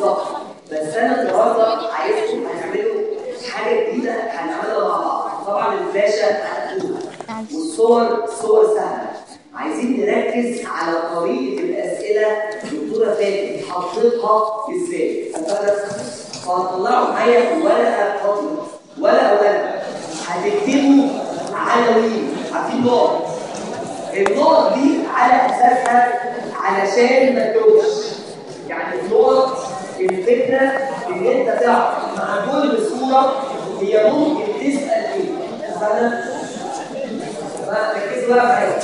بالظبط بس انا النهارده عايزكم هنعملوا حاجه جديده هنعملها مع بعض طبعا الفلاشه هتقول والصور صور سهله عايزين نركز على طريقه الاسئله الدكتوره فاتن حطيتها ازاي فهتطلعوا معايا ورقه فاضيه ورقه ورقه هتكتبوا عناوين عارفين نقط النقط دي على اساسها علشان ما تدوش يعني النقط الفكره ان انت تعرف مع كل صوره هي ممكن تسال ايه فانا ركزوا بقى معايا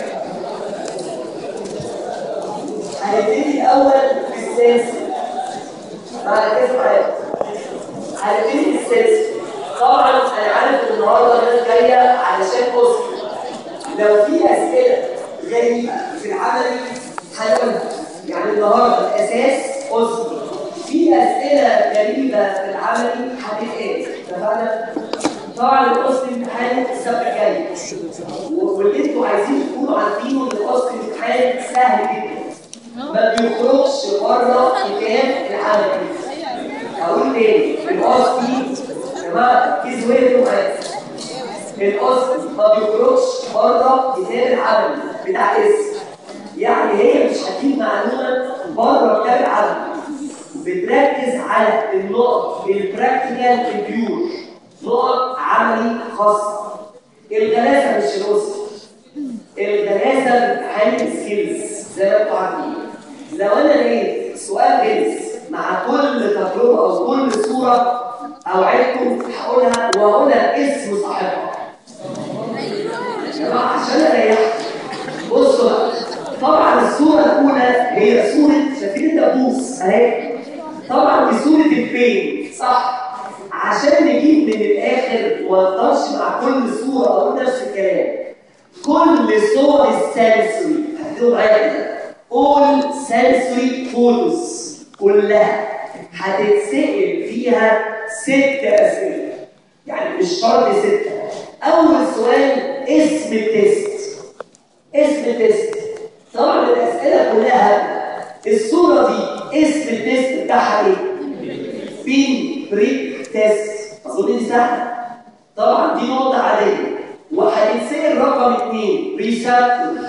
هنبتدي الاول بالسياسي ركزوا معايا هنبتدي بالسياسي طبعا انا عارف النهارده الناس جايه علشان بص لو في اسئله غريبه في العملي هنقولها يعني النهارده الاساس اصبر في اسئله غريبه في العملي هتتقال اتفقنا؟ طبعا الاصل امتحان السبت الجاي واللي انتوا عايزين تكونوا عارفينه ان الاصل امتحان سهل جدا ما بيخرجش بره كتاب العملي هقول تاني الاصل يا جماعه ركزوا وقفوا معايا الاصل ما بيخرجش بره كتاب العمل بتاع اسم يعني هي مش هتجيب معلومه بره كتاب العمل بتركز على النقط البراكتيكال البيور نقط عملي خاصه الغلاسه مش الاصل الغلاسه امتحان السكيلز زي ما انتم عارفين لو انا لقيت سؤال غلس مع كل تجربه او كل صوره اوعدكم هقولها وهقولها اسم صاحبها عشان اريحكم بصوا بقى طبعا الصوره الاولى هي صوره شايفين الدبوس اهي طبعا دي صوره البين صح عشان نجيب من الاخر وانطرش مع كل صوره اقول نفس الكلام كل صور السنسوري هتكتبوا معايا كده all sensory photos كلها هتتسأل فيها ست أسئلة يعني مش شرط ستة أول سؤال اسم التست اسم التست طبعا الأسئلة كلها الصورة دي اسم التست بتاعها ايه؟ بين بريك تيست أظن دي سهلة طبعا دي نقطة عادية وهتتسأل رقم اثنين ريسبتور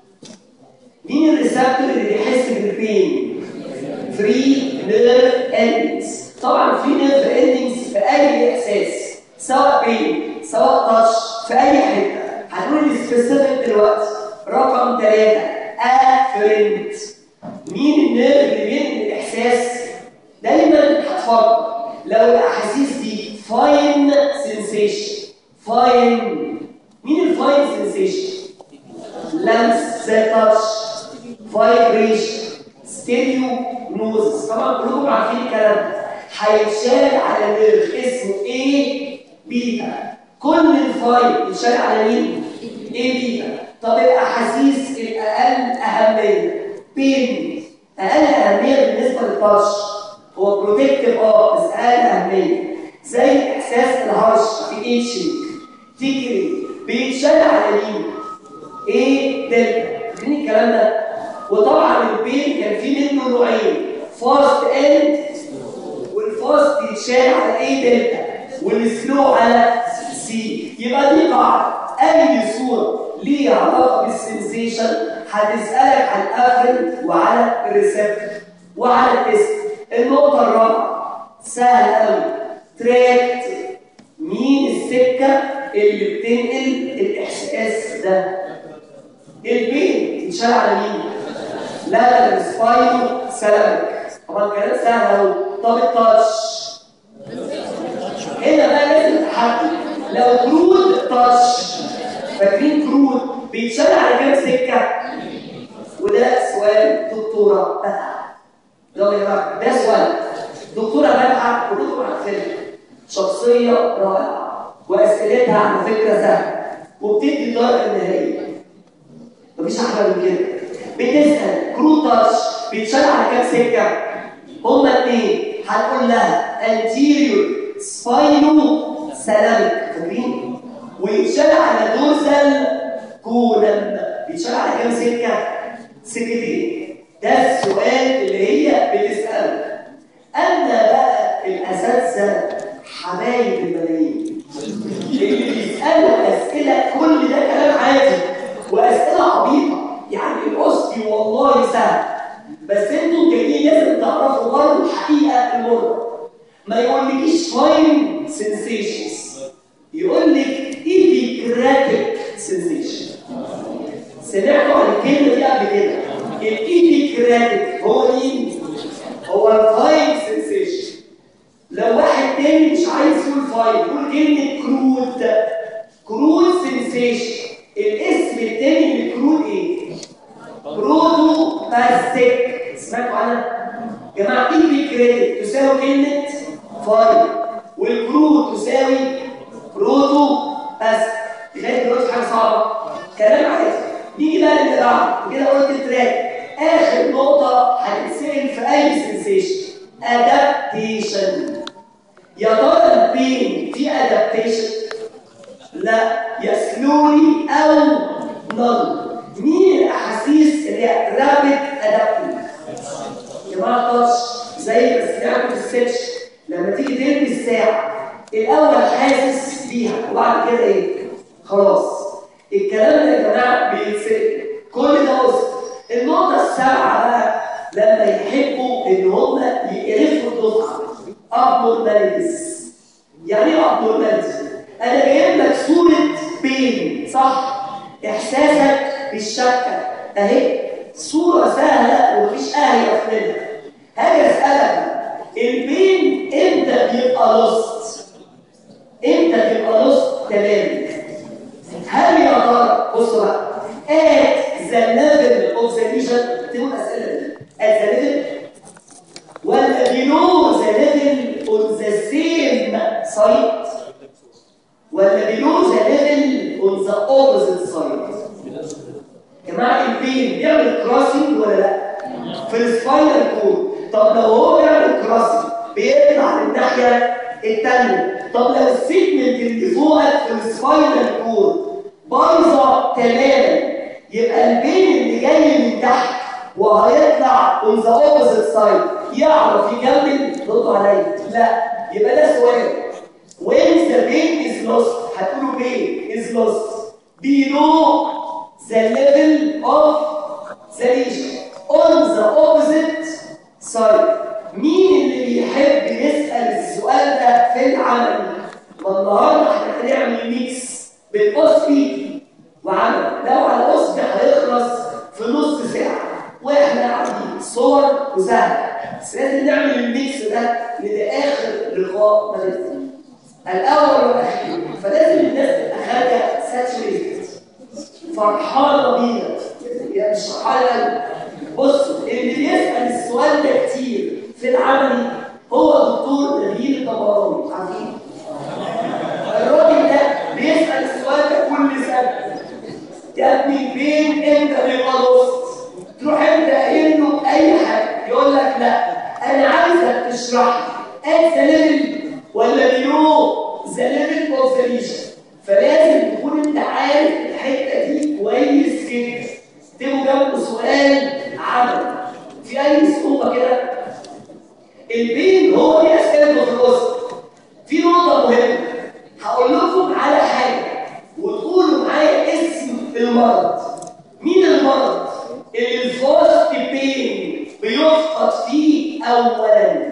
مين الريسبتور اللي بيحس بالبين؟ فري نيرف اندنجز طبعا في نيرف اندنجز في اي احساس سواء بين سواء تاتش في اي حته هنقول السبيسيفيك دلوقتي رقم ثلاثه افرنت مين النيرف اللي بينقل الاحساس دايما هتفكر لو الاحاسيس دي فاين سنسيشن فاين مين الفاين سنسيشن لمس زي تاتش فايبريشن ستيريو نوزس طبعا كلكم عارفين الكلام ده هيتشال على نيرف اسمه ايه بيتا كل الفايل يتشال على مين ايه بيتا طب الاحاسيس الاقل اهميه بين اقل اهميه بالنسبه للتاتش هو بروتكتيف اه بس اقل اهميه زي احساس الهرش في ايتشنج تيكري بيتشال على مين ايه دلتا فاكرين الكلام ده وطبعا البين كان في منه نوعين فاست اند والفاست يتشال على اي دلتا والسلو على سي يبقى دي قاعده اي صوره ليها علاقه بالسنسيشن هتسالك عن الافرنت وعلى الريسبتور وعلى التست النقطه الرابعه سهله قوي تراكت مين السكه اللي بتنقل الاحساس ده البين يتشال على مين لا لا لا سباينو سلامك طبعا كلام سهل اهو طب التاتش هنا بقى لازم تحدد لو كرود تاتش فاكرين كرود بيتشال على كام سكه وده سؤال دكتوره بتعب يلا يا جماعه ده سؤال دكتوره بتعب كلكم عارفينها شخصيه رائعه واسئلتها على فكره سهله وبتدي الدرجه النهائيه مفيش احلى من كده بتسال كرو تاتش بيتشال على كام سكه هما اثنين هتقول لها anterior spinal سلامك فاكرين ويتشال على دورسال كولم بيتشال على كام سكه سكتين ده السؤال اللي هي بتساله اما الاساتذه حبايب الملايين اللي بيسالوا اسئله كل ده كلام عادي واسئله عبيطه يعني الاسبي والله سهل بس انتوا جايين لازم تعرفوا برضه الحقيقه المره ما يقولكيش فاين سنسيشنز يقول لك ايبيكراتيك سنسيشن سمعتوا عن الكلمه دي قبل كده الايبيكراتيك هو مين؟ هو الفاين سنسيشن لو واحد تاني مش عايز يقول فاين يقول كلمه كرود كرود سنسيشن الاسم التاني من الكرود ايه؟ برودو باستيك سمعتوا عنها؟ جماعه ايبيكراتيك تساوي كلمه فاين والكرود تساوي برودو باستيك لغايه دلوقتي حاجه صعبه كلام عادي نيجي بقى للي بعده كده قلت التراك اخر نقطه هتتسال في اي سنسيشن ادابتيشن يا ترى البين في ادابتيشن لا يا سلولي او نون مين الاحاسيس اللي هي رابid ادابتيف يا جماعه تاتش زي ما سمعتوا في السيتش لما تيجي تلبس الساعه الاول حاسس بيها وبعد كده ايه خلاص الكلام ده يا جماعه بيتسال كل ده وسط النقطه السابعه بقى لما يحبوا ان هم يقرفوا الدفعه ابنورماليتيز يعني ايه ابنورماليتيز انا جايب لك صوره بين صح احساسك بالشكه اهي صوره سهله ومفيش اهيف منها هاجي اسالك البين امتى بيبقى لوست امتى بيبقى لوست تماما هل يا ترى بصوا بقى at the level of the lesion تقول الاسئله دي at the level ولا below the level on the same site ولا below the level on the opposite side يا جماعه البين بيعمل كراسنج ولا لا في السباينال كورد طب لو هو بيعمل كراسنج بيطلع للناحيه الثانيه طب لو السيجمنت اللي فوقك في السباينال كورد بايظه تماما يبقى البين اللي جاي من تحت وهيطلع اون ذا اوبوزيت سايد يعرف يكمل ردوا عليا لا يبقى ده سؤال when the pain is lost هتقولوا pain is lost below the level of the lesion on the opposite side مين اللي بيحب يسأل السؤال ده في العمل ما النهارده احنا هنعمل ميكس بالأسبي وعمل لو على أسبي هيخلص في نص ساعة واحنا قاعدين صور وسهل بس لازم نعمل الميكس ده لده آخر لقاء مدرسي الأول والأخير فلازم الناس تبقى خارجة ساتشوريتد فرحانة بينا يعني مش فرحانة بصوا اللي بيسأل السؤال ده كتير في العملي هو دكتور نبيل الطبراني عارفين الراجل ده بيسأل السؤال ده كل سنة يا ابني فين انت بيبقى لوست تروح انت قايل له اي حاجه يقول لك لا انا عايزك تشرح لي ات ذا ليفل ولا بيلو ذا ليفل اوف ذا ليجن فلازم تكون انت عارف الحته دي كويس جدا تبقوا جنبه سؤال عمل في اي صعوبه كده البين هو دي اسئلته في الوسط في نقطه مهمه هقول لكم على حاجه وتقولوا معايا اسم المرض مين المرض اللي الفاست بين بيفقد فيه اولا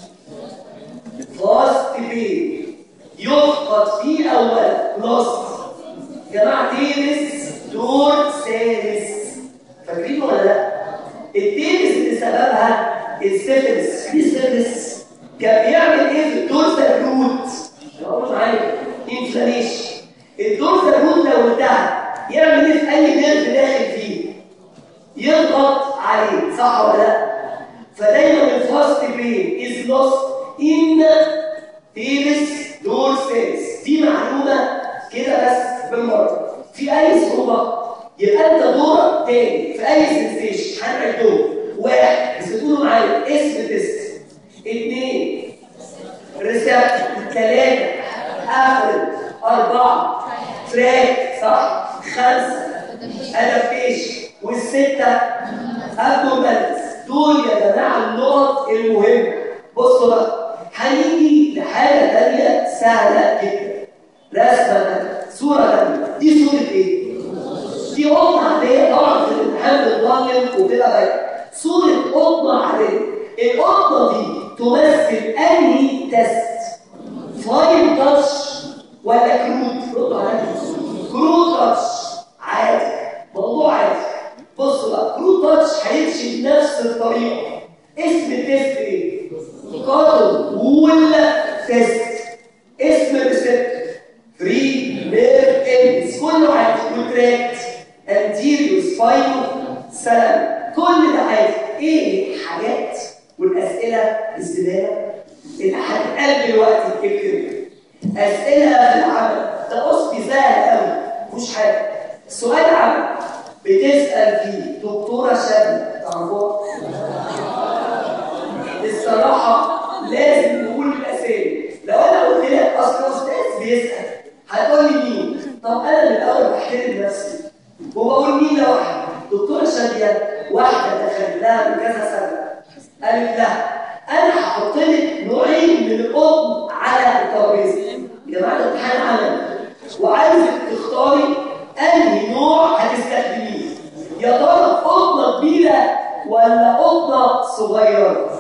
فاست بين يفقد فيه اولا لاست جماعه تيرس دور ثالث فاكرين ولا لا التيرس اللي سببها السيفلس في سيفلس كان بيعمل ايه في الدورسال روت يقولوا معايا انفلاميشن الدورسال روت لو انتهى يعمل ايه في اي نيرف داخل فيه يضغط عليه صح ولا لا فدايما الفاست بين از لوست ان تيرس دورسالس دي معلومه كده بس بالمره في اي صعوبه يبقى انت دورك تاني في اي سنسيشن هنعدهم واحد بس تقولوا معايا اسم تيست اثنين ريسبت ثلاثة افرد أربعة تراك صح خمسة أدابتيشن والستة أبدومالز دول يا جماعة النقط المهمة بصوا بقى هنيجي لحاجه ثانيه سهله جدا رسمه صوره ثانيه دي صوره ايه؟ دي قطه عاديه طبعا في الامتحان بتضلم وبتبقى باينه صوره قطه عاديه القطه دي تمثل انهي تيست؟ فلاين تاتش ولا كروت؟ ردوا عليا كروت تاتش عادي موضوع عادي بصوا بقى كروت تاتش هيمشي بنفس الطريقه اسم التيست ايه؟ كاتل وول تيست اسم الريسبتور فري نيرف اندس كله عادي كونتراكت انتيريو سباينو سلام كل ده عادي ايه الحاجات والاسئله الزباله اللي هتتقال دلوقتي اكتب اسئله في العمل ده قصدي سهل قوي مفيش حاجه سؤال عمل بتسال فيه دكتوره شاديه تعرفوها الصراحه لازم نقول الاسامي لو انا قلت لك اصل استاذ بيسال هتقول لي مين طب انا من الاول بحترم نفسي وبقول مين لوحدي دكتوره شاديه واحده دخلت لها من كذا سنه قالت لها انا هحط لك نوعين من القطن على الترابيزه يا جماعه ده امتحان عملي وعايزك تختاري انهي نوع هتستخدميه يا ترى قطنه كبيره ولا قطنه صغيره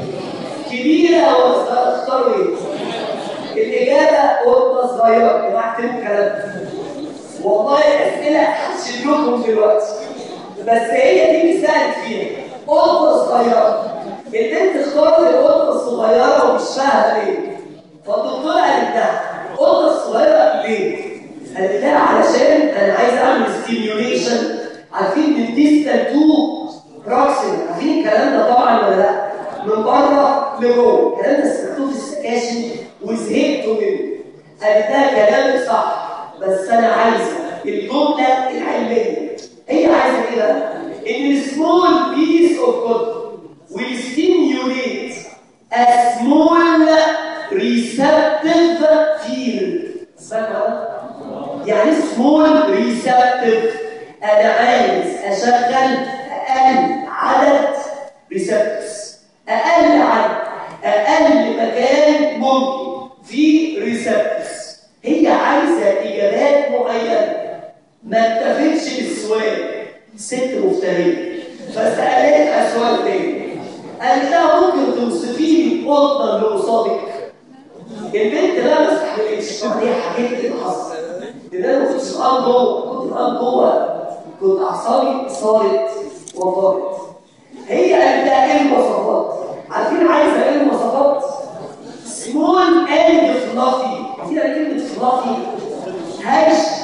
كبيره ولا صغيره تختاروا ايه الاجابه قطنه صغيره يا جماعه اكتبوا الكلام والله الاسئله هتشيل لكم دلوقتي بس هي دي اللي سالت فيها قطه صغيره البنت اختارت القطه الصغيره ومش فاهمه ليه فالدكتوره قالت لها القطه الصغيره ليه؟ قالت لها علشان انا عايز اعمل ستيميوليشن عارفين من ديستال تو بروكسيم عارفين الكلام ده طبعا ولا لا؟ من بره لجوه الكلام ده سمعتوه في السكاشن وزهقتوا منه قالت لها كلامك صح بس انا عايزه الجمله العلميه هي عايزه ايه بقى؟ ان السمول بيس اوف كوتن will stimulate a small receptive field اسمعوا يعني small receptive انا عايز اشغل اقل عدد receptors اقل عدد اقل مكان ممكن في receptors هي عايزه اجابات معينه ما اتفقش بالسؤال ست مفتريه فسالتها سؤال تاني قالت لها ممكن توصفي لي القطه اللي قصادك البنت بقى ما استحملتش هي حكيت لي اللي حصل ان انا ما كنتش الان جوه كنت الان جوه كنت اعصابي صارت وفارت هي قالت لها ايه المواصفات عارفين عايزه ايه المواصفات سمول اند فلافي عارفين يعني كلمه فلافي هشه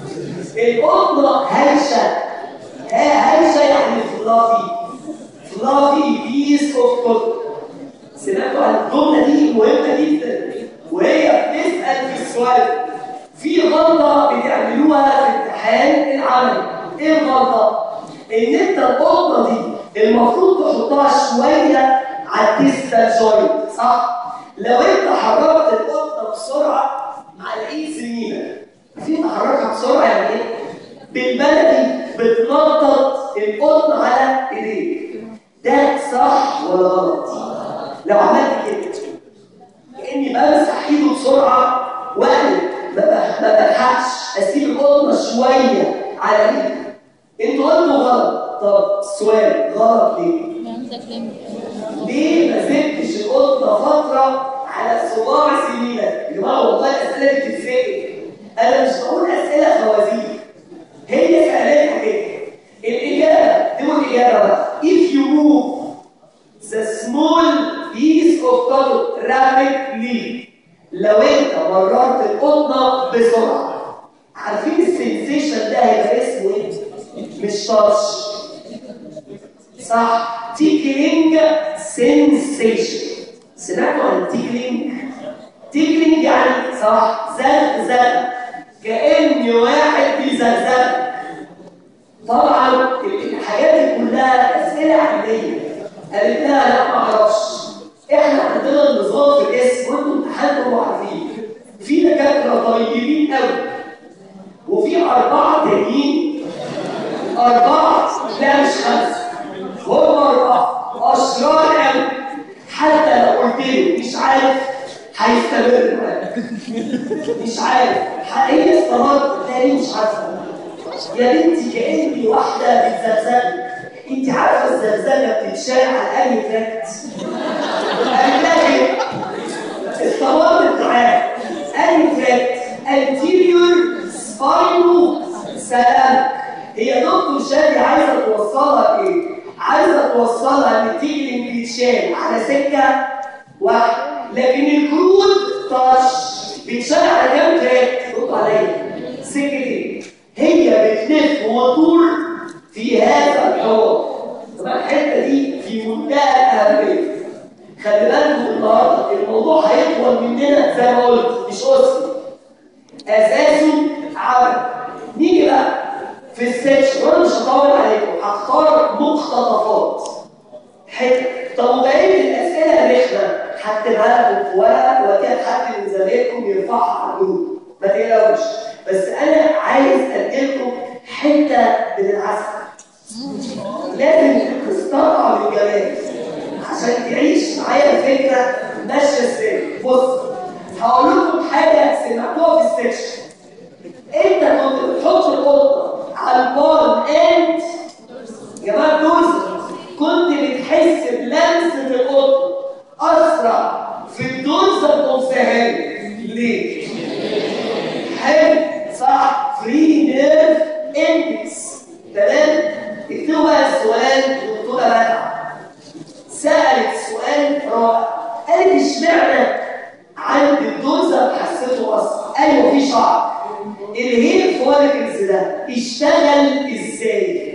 القطه هشه هشه يعني فلافي فلافي بيس اوف كوتن سمعتوا عن الجمله دي مهمه جدا وهي بتسال في السؤال في غلطه بتعملوها في امتحان العمل ايه الغلطه ان انت القطه دي المفروض تحطها شويه على الديستال جوينت صح لو انت حركت القطه بسرعه مع الايد زميلك في تحركها بسرعه يعني ايه بالبلدي بتنطط القطن على ايديك ده صح ولا غلط لو عملت كده كاني بمسح ايده بسرعه واقلب ما بلحقش اسيب القطنه شويه على ايدي انتوا قلتوا غلط طب السؤال غلط ليه؟ ليه ما سبتش القطنه فتره على صباع سنينك؟ يا جماعه والله الاسئله دي بتتسال انا مش بقول اسئله خوازيق هي سالتها كده الاجابه دي الاجابه بقى if you move the small piece of cotton rapidly لو انت مررت القطنه بسرعه عارفين السنسيشن ده هيبقى اسمه ايه؟ مش تاتش صح تيكلينج سنسيشن سمعتوا عن تيكلينج؟ تيكلينج يعني صح زغزغ كأن واحد بيزغزغ طبعا الحاجات دي كلها اسئله علميه قالت لها لا ما اعرفش احنا عندنا النظام في الاسم وانتم امتحانكم عارفين في دكاتره طيبين قوي وفي اربعه تانيين اربعه لا مش خمسه هم اربعه اشرار قوي حتى لو قلت له مش عارف هيستمر معاك مش عارف هي استمر تاني مش عارفه يا بنتي كاني واحده بتزغزغي انت عارفه الزغزغه بتتشال على اي تراكت هتلاقي استمرت معاه اي تراكت anterior spinal سلام هي دكتور شادي عايزه توصلها ايه؟ عايزه توصلها ان تيجي بيتشال على سكه واحده لكن الكرود تاتش بيتشال على كام تراك؟ ردوا عليا سكتين هي بتلف وتدور في هذا الحوار طبعا الحته دي في منتهى الاهميه خلي بالكم النهارده الموضوع هيطول مننا زي ما قلت مش قصدي اساسه عمل نيجي بقى في السكشن وانا مش هطول عليكم هختار مقتطفات حلو طب وبقيه الاسئله الرخمه هكتبها لكم في ورقه وكان حد من زمايلكم يرفعها على الجروب ما تقلقوش بس انا عايز اديلكم حته من العسل لازم تستطعم الجمال عشان تعيش معايا الفكره ماشيه ازاي بص هقول لكم حاجه سمعتوها في السكشن انت كنت بتحط القطه على البار اند يا جماعه دول كنت بتحس بلمسه القطه اسرع في الدوزه الانثويه ليه؟ حلو صح فري نيرف اندكس تمام اكتبوا بقى السؤال دكتوره مدعم سالت سؤال رائع قالت اشمعنى عند الدوزه حسيته اسرع ايوه في شعر الهير فوليكلز ده اشتغل ازاي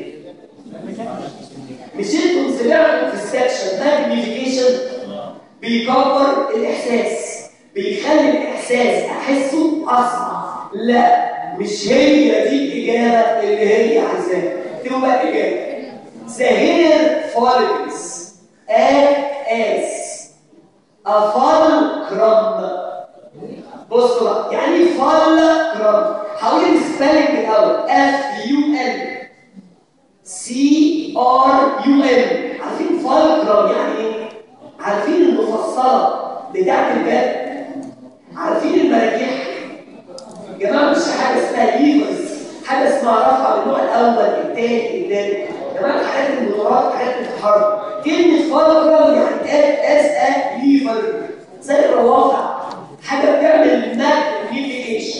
مش انتم سمعتوا في السكشن ماجنيفيكيشن بيكبر الاحساس بيخلي الاحساس احسه اسرع لا مش هي دي الاجابه اللي هي عايزاها اكتبوا بقى الاجابه The hair follicles act as a fulcrum بصوا بقى يعني فالكرم هقول السبيلنج الاول اف يو ال سي ار يو ال عارفين فالكرم يعني ايه؟ عارفين المفصله بتاعت الباب عارفين المراجيح يا جماعه مش حاجه اسمها ليفرز حاجه اسمها رفع من النوع الاول الثاني الثالث يا جماعه حاجات الموتورات حاجات التحرك كلمه فالكرم يعني اس ا ليفر زي الروافع حاجه بتعمل ماجنيفيكيشن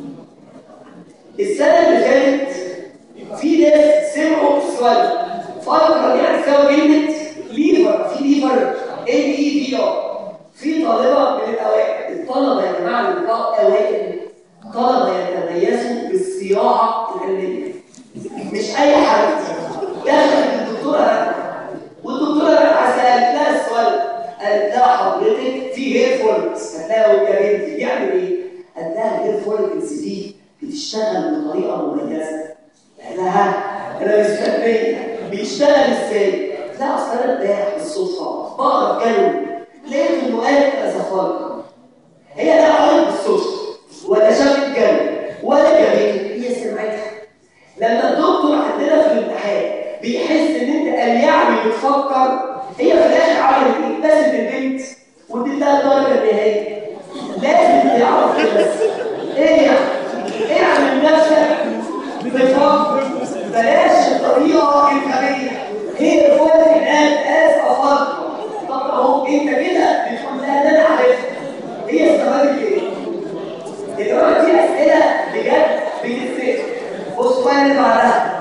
السنه اللي فاتت في ناس سمعوا السؤال فالكرم يعني تساوي كلمه ليفر في ليفر ال اي في ار في طالبه من الاوائل الطلبه يا جماعه اللي اوائل طلبه يتميزوا بالصياعه العلميه مش اي حد دخلت الدكتوره رنا والدكتوره رنا سالت لها السؤال قالت لها حضرتك في هير فولكس قالت لها يا بنتي بيعمل ايه؟ قالت لها الهير فولكس دي بتشتغل بطريقه مميزه قال لها انا مستنيه بيشتغل ازاي؟ لا اصل انا امبارح بالصدفه بقرا الجو لقيت انه قال ازفار هي لا قرت بالصدفه ولا شافت جو ولا جابت هي سمعتها لما الدكتور عندنا في الامتحان بيحس ان انت قال يعني بتفكر هي في الاخر عملت ايه؟ لازم البنت واديت لها الدرجه النهائيه لازم تعرف كده بس ايه يعني؟ اعمل نفسك بتفكر بلاش الطريقه الغبيه هي فوق الان اس افكر طب اهو انت كده بتقول لها ده انا عارفها هي استفادت ايه؟ دلوقتي دي اسئله بجد بتتسال بصوا بقى اللي بعدها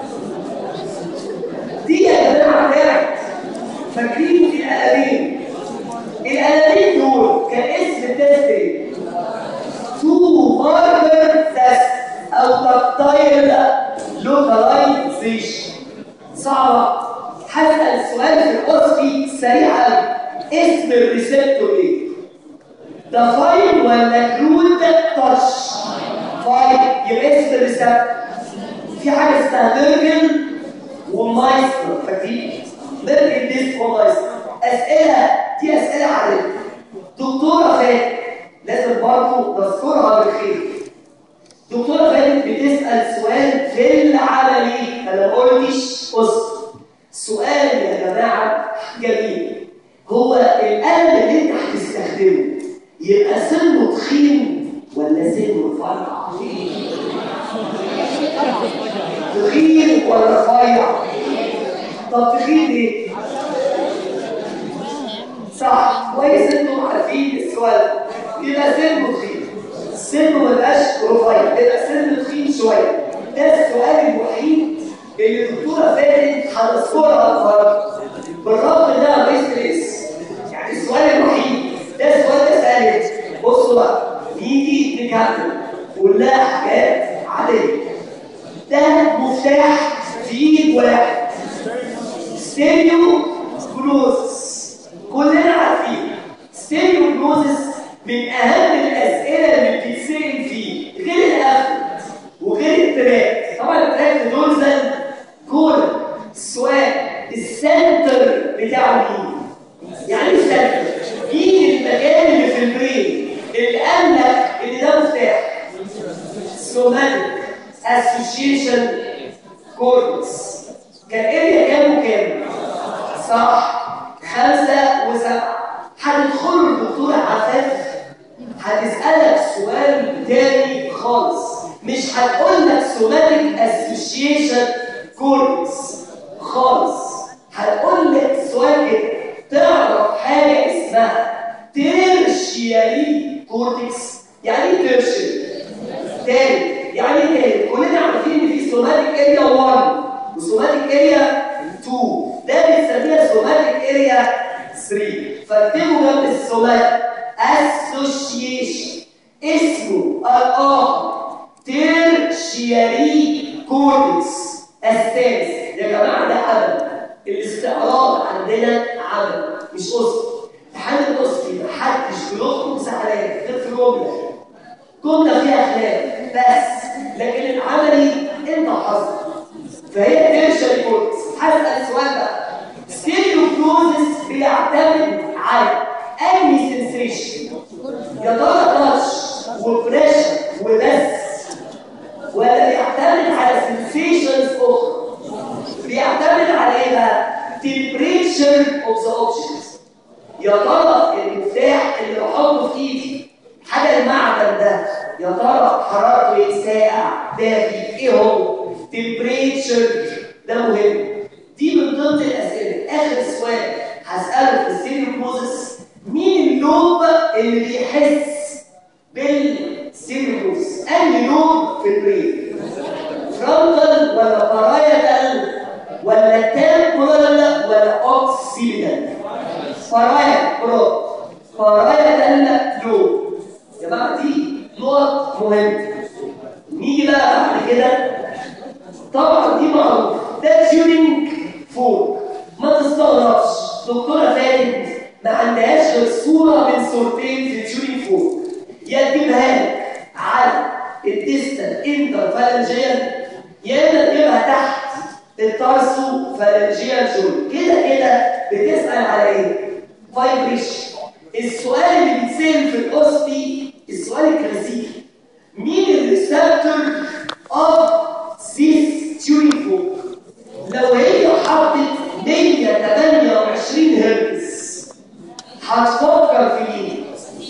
دي يا جماعه طلعت فاكرين القلمين القلمين دول كان اسم التست ايه؟ تو ماركر تست او تكتايل لوكاليزيشن صعبه هسال السؤال في القصدي سريع قوي اسم الريسبتور ايه؟ ده فاين ولا كرود تاتش؟ فاين يبقى اسم الريسبتور في حاجه اسمها بيرجن ومايستر فاكرين؟ بيرجن ديسك ومايستر اسئله دي اسئله عاديه دكتوره فاتن لازم برضه نذكرها بالخير دكتوره فاتن بتسال سؤال في العملي انا ما قلتش بص سؤال يا جماعه جميل هو القلم اللي انت هتستخدمه يبقى سنه تخين ولا سنه رفيع؟ تخين ولا رفيع؟ طب تخين ايه؟ صح كويس انتم عارفين السؤال يبقى سنه تخين سنه ما بقاش رفيع يبقى سنه تخين شويه ده السؤال الوحيد اللي الدكتوره فاتن هتذكرها النهارده بالرغم ان ده رئيس ريس يعني السؤال الوحيد ده السؤال ده سهل بصوا بقى نيجي نكمل كلها حاجات عاديه ده مفتاح في ايد واحد ستيريو كلوزس كلنا عارفين ستيريو كلوزس من اهم الاسئله اللي بتتسال فيه غير الافرد وغير التراك طبعا التراك دول زي كولا السؤال السنتر بتاعه مين؟ يعني السنتر مين المكان اللي في البرين اللي قال لك ان ده مفتاح سوماتيك اسوشيشن كورتكس كان اريا كام وكام؟ صح خمسة وسبعة هتدخلوا الدكتورة عفاف هتسألك سؤال تاني خالص مش هتقول لك سوماتيك اسوشيشن كورتكس خالص هتقول لك سؤال كده تعرف حاجة اسمها تيرشيالي كورتكس يعني ايه تيرشيالي؟ تاني يعني ايه تاني؟ كلنا عارفين ان في سوماتيك اريا 1 وسوماتيك اريا 2 ده بنسميها سوماتيك اريا 3 فاكتبوا جنب السوماتيك اسوشيشن اسمه الاخر تيرشيالي كورتكس الثالث يا جماعه ده عمل الاستعراض عندنا عمل مش قصد امتحان القصد محدش بيخرج سهلات غير في جمله جمله فيها خلاف بس لكن العملي انت وحظك فهي تيرشيالي كورتكس هسال السؤال بقى ستيريوكلوزس بيعتمد على انهي سنسيشن يا ترى تاتش وبريشر وبس ولا بيعتمد على سنسيشنز اخرى بيعتمد على ايه بقى temperature of the object يا ترى المفتاح اللي بحطه في ايدي حاجه المعدن ده يا ترى حرارته ايه ساقع دافي ايه هو temperature ده مهم دي من ضمن الاسئله اخر سؤال هساله في السيريوكوزس مين اللوب اللي بيحس بالسيريوكوزس انهي لوب في البرين فرونتال ولا بارايتال ولا تمبورال ولا اوكسيدال بارايت برو بارايتال لوب يا جماعه دي نقط مهمه نيجي بقى بعد كده طبعا دي معروف ده تيونينج فوق ما تستغربش دكتوره فاتن ما عندهاش غير صوره من صورتين في تيونينج فوق يا تجيبها لك على الديستال انترفالنجيال يا اما تجيبها تحت التارسو فالنجيال جول كده كده بتسال على ايه؟ فايبريشن السؤال اللي بيتسال في الاوسبي السؤال الكلاسيكي مين الريسبتور اوف سيس تيونينج فوق لو هي حطت 128 هرتز هتفكر في مين؟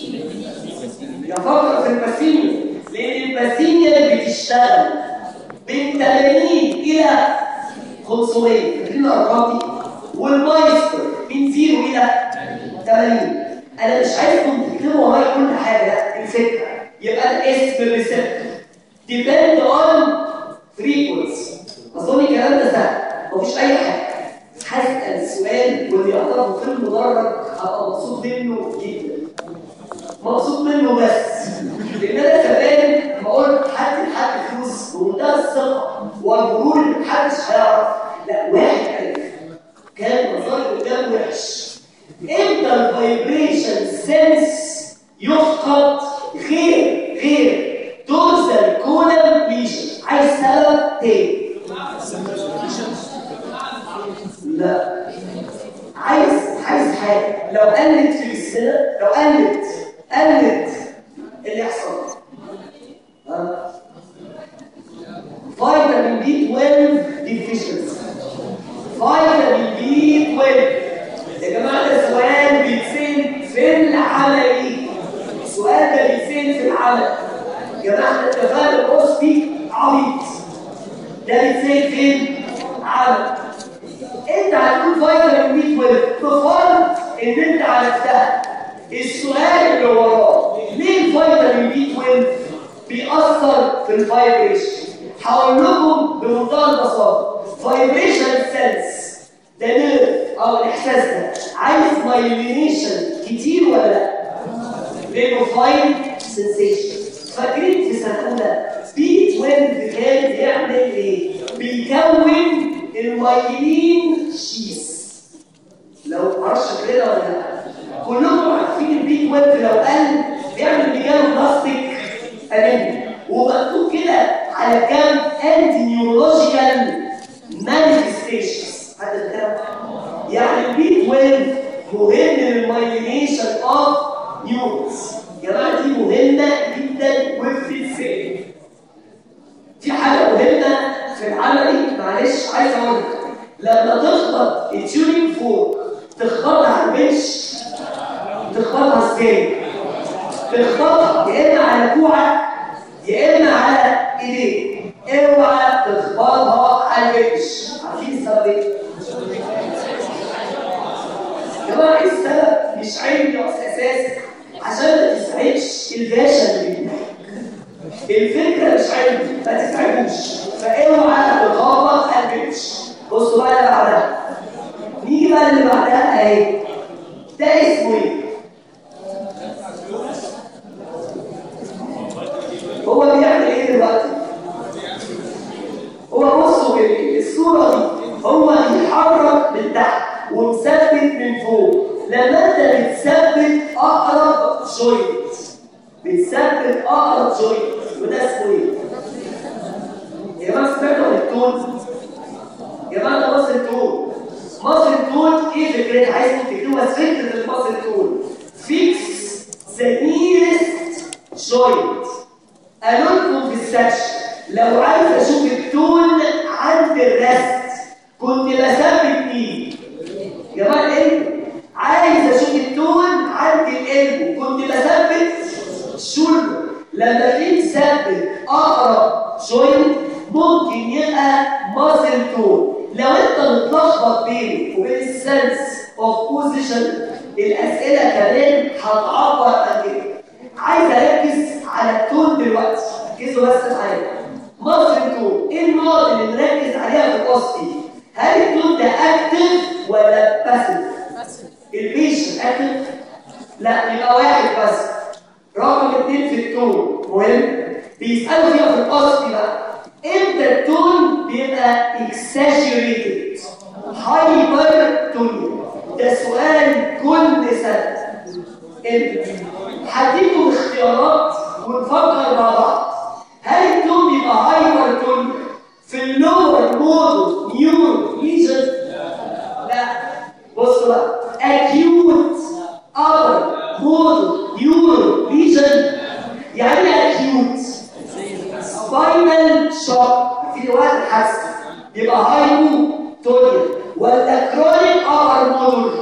يفكر في الباسينيا لان الباسينيا بتشتغل من 80 الى 500 فاكرين الارقام دي؟ والمايستر من 0 الى 80 انا مش عايزكم تكتبوا ورايا كل حاجه الفكره يبقى الاسم الريسبتور depend on frequency اظن الكلام ده سهل مفيش اي حاجه هسال سؤال واللي يعرفه في المدرج هبقى مبسوط منه جدا مبسوط منه بس لان انا كمان لما قلت حد لحد فلوس بمنتهى الثقه والغرور اللي محدش هيعرف لا واحد عرف كان مظاهر قدام وحش امتى الفايبريشن سنس يفقد غير غير دورزال كولم ليشن عايز سبب تاني لا عايز عايز حاجه لو قلت في السنه لو قلت قلت اللي يحصل ها فيتامين بي 12 ديفيشنسي فيتامين بي 12 يا جماعه ده سؤال العملي السؤال ده بيتسال في العمل يا جماعه احنا اتفقنا الوصفي عبيط ده بيتسال فين؟ عمل انت هتقول فيتامين بي 12 بفرض ان انت عرفتها السؤال اللي وراه ليه الفيتامين بي 12 بيأثر في الفايبريشن هقول لكم بمنتهى البساطه فايبريشن سيلز ده نيرف او الاحساس ده عايز مايلينيشن كتير ولا لا؟ لانه فاين سنسيشن فاكرين في سنه اولى بي 12 كان بيعمل ايه؟ بيكون المايلين شيس لو معرفش كده ولا لا كلكم عارفين البي 12 لو قل بيعمل ميجانو بلاستيك انيميا ومكتوب كده على كام انتي نيورولوجيكال مانيفستيشنز هذا الكلام يعني البي 12 مهم للمايلينيشن اوف نيورونز يا جماعه دي مهمه جدا وبتتسال في حاجه مهمه في العملي معلش عايز اقول لك لما تخبط التيونينج فوق تخبطها على البنش تخبطها ازاي؟ تخبطها يا اما على كوعك يا اما على ايديك اوعى تخبطها على البنش عارفين السبب ايه؟ يا جماعه ايه السبب؟ مش علمي ولا اساسي عشان ما تسعدش الباشا اللي بيديك الفكره مش علمي ما تسعدوش فاوعى تخبط على البنش بصوا بقى اللي بعدها نيجي بقى اللي بعدها اهي ده اسمه ايه؟ هو بيعمل ايه دلوقتي؟ هو بصوا كده الصوره دي هو بيتحرك من تحت ومثبت من فوق لما انت بتثبت اقرب جوينت بتثبت اقرب جوينت وده اسمه ايه؟ يا جماعه سمعتوا عن التون؟ يا جماعه ده مصر التون مصر التون ايه فكرتها؟ عايزكم تكتبوها فكره المصر التون فيكس ذا نيرست جوينت قالوا لكم في السكشن لو عايز اشوف التون عند الرست كنت بثبت مين؟ يا جماعه القلب عايز اشوف التون عند القلب كنت بثبت الشولدر لما تيجي تثبت اقرب جوينت ممكن يبقى ماسل تون لو انت متلخبط بينه وبين السنس اوف بوزيشن الاسئله كمان هتعبر عن كده عايز اركز على التون دلوقتي ركزوا بس معايا ماسل تون ايه النقط اللي نركز عليها في القصدي هل التون ده اكتف ولا باسيف البيشن اكتف لا يبقى واحد بس رقم اثنين في التون مهم بيسالوا فيها في القصدي بقى امتى التون بيبقى exaggerated هايبر تون ده سؤال كل سنه امتى هديكم اختيارات ونفكر مع بعض هل التون بيبقى هايبر تون في اللور مودو نيورو ليجن لا بصوا بقى acute upper مودو نيورو ليجن يعني ايه acute سباينال شوك في وقت حسن يبقى هايبو تونيا ولا كرونيك ابر مودول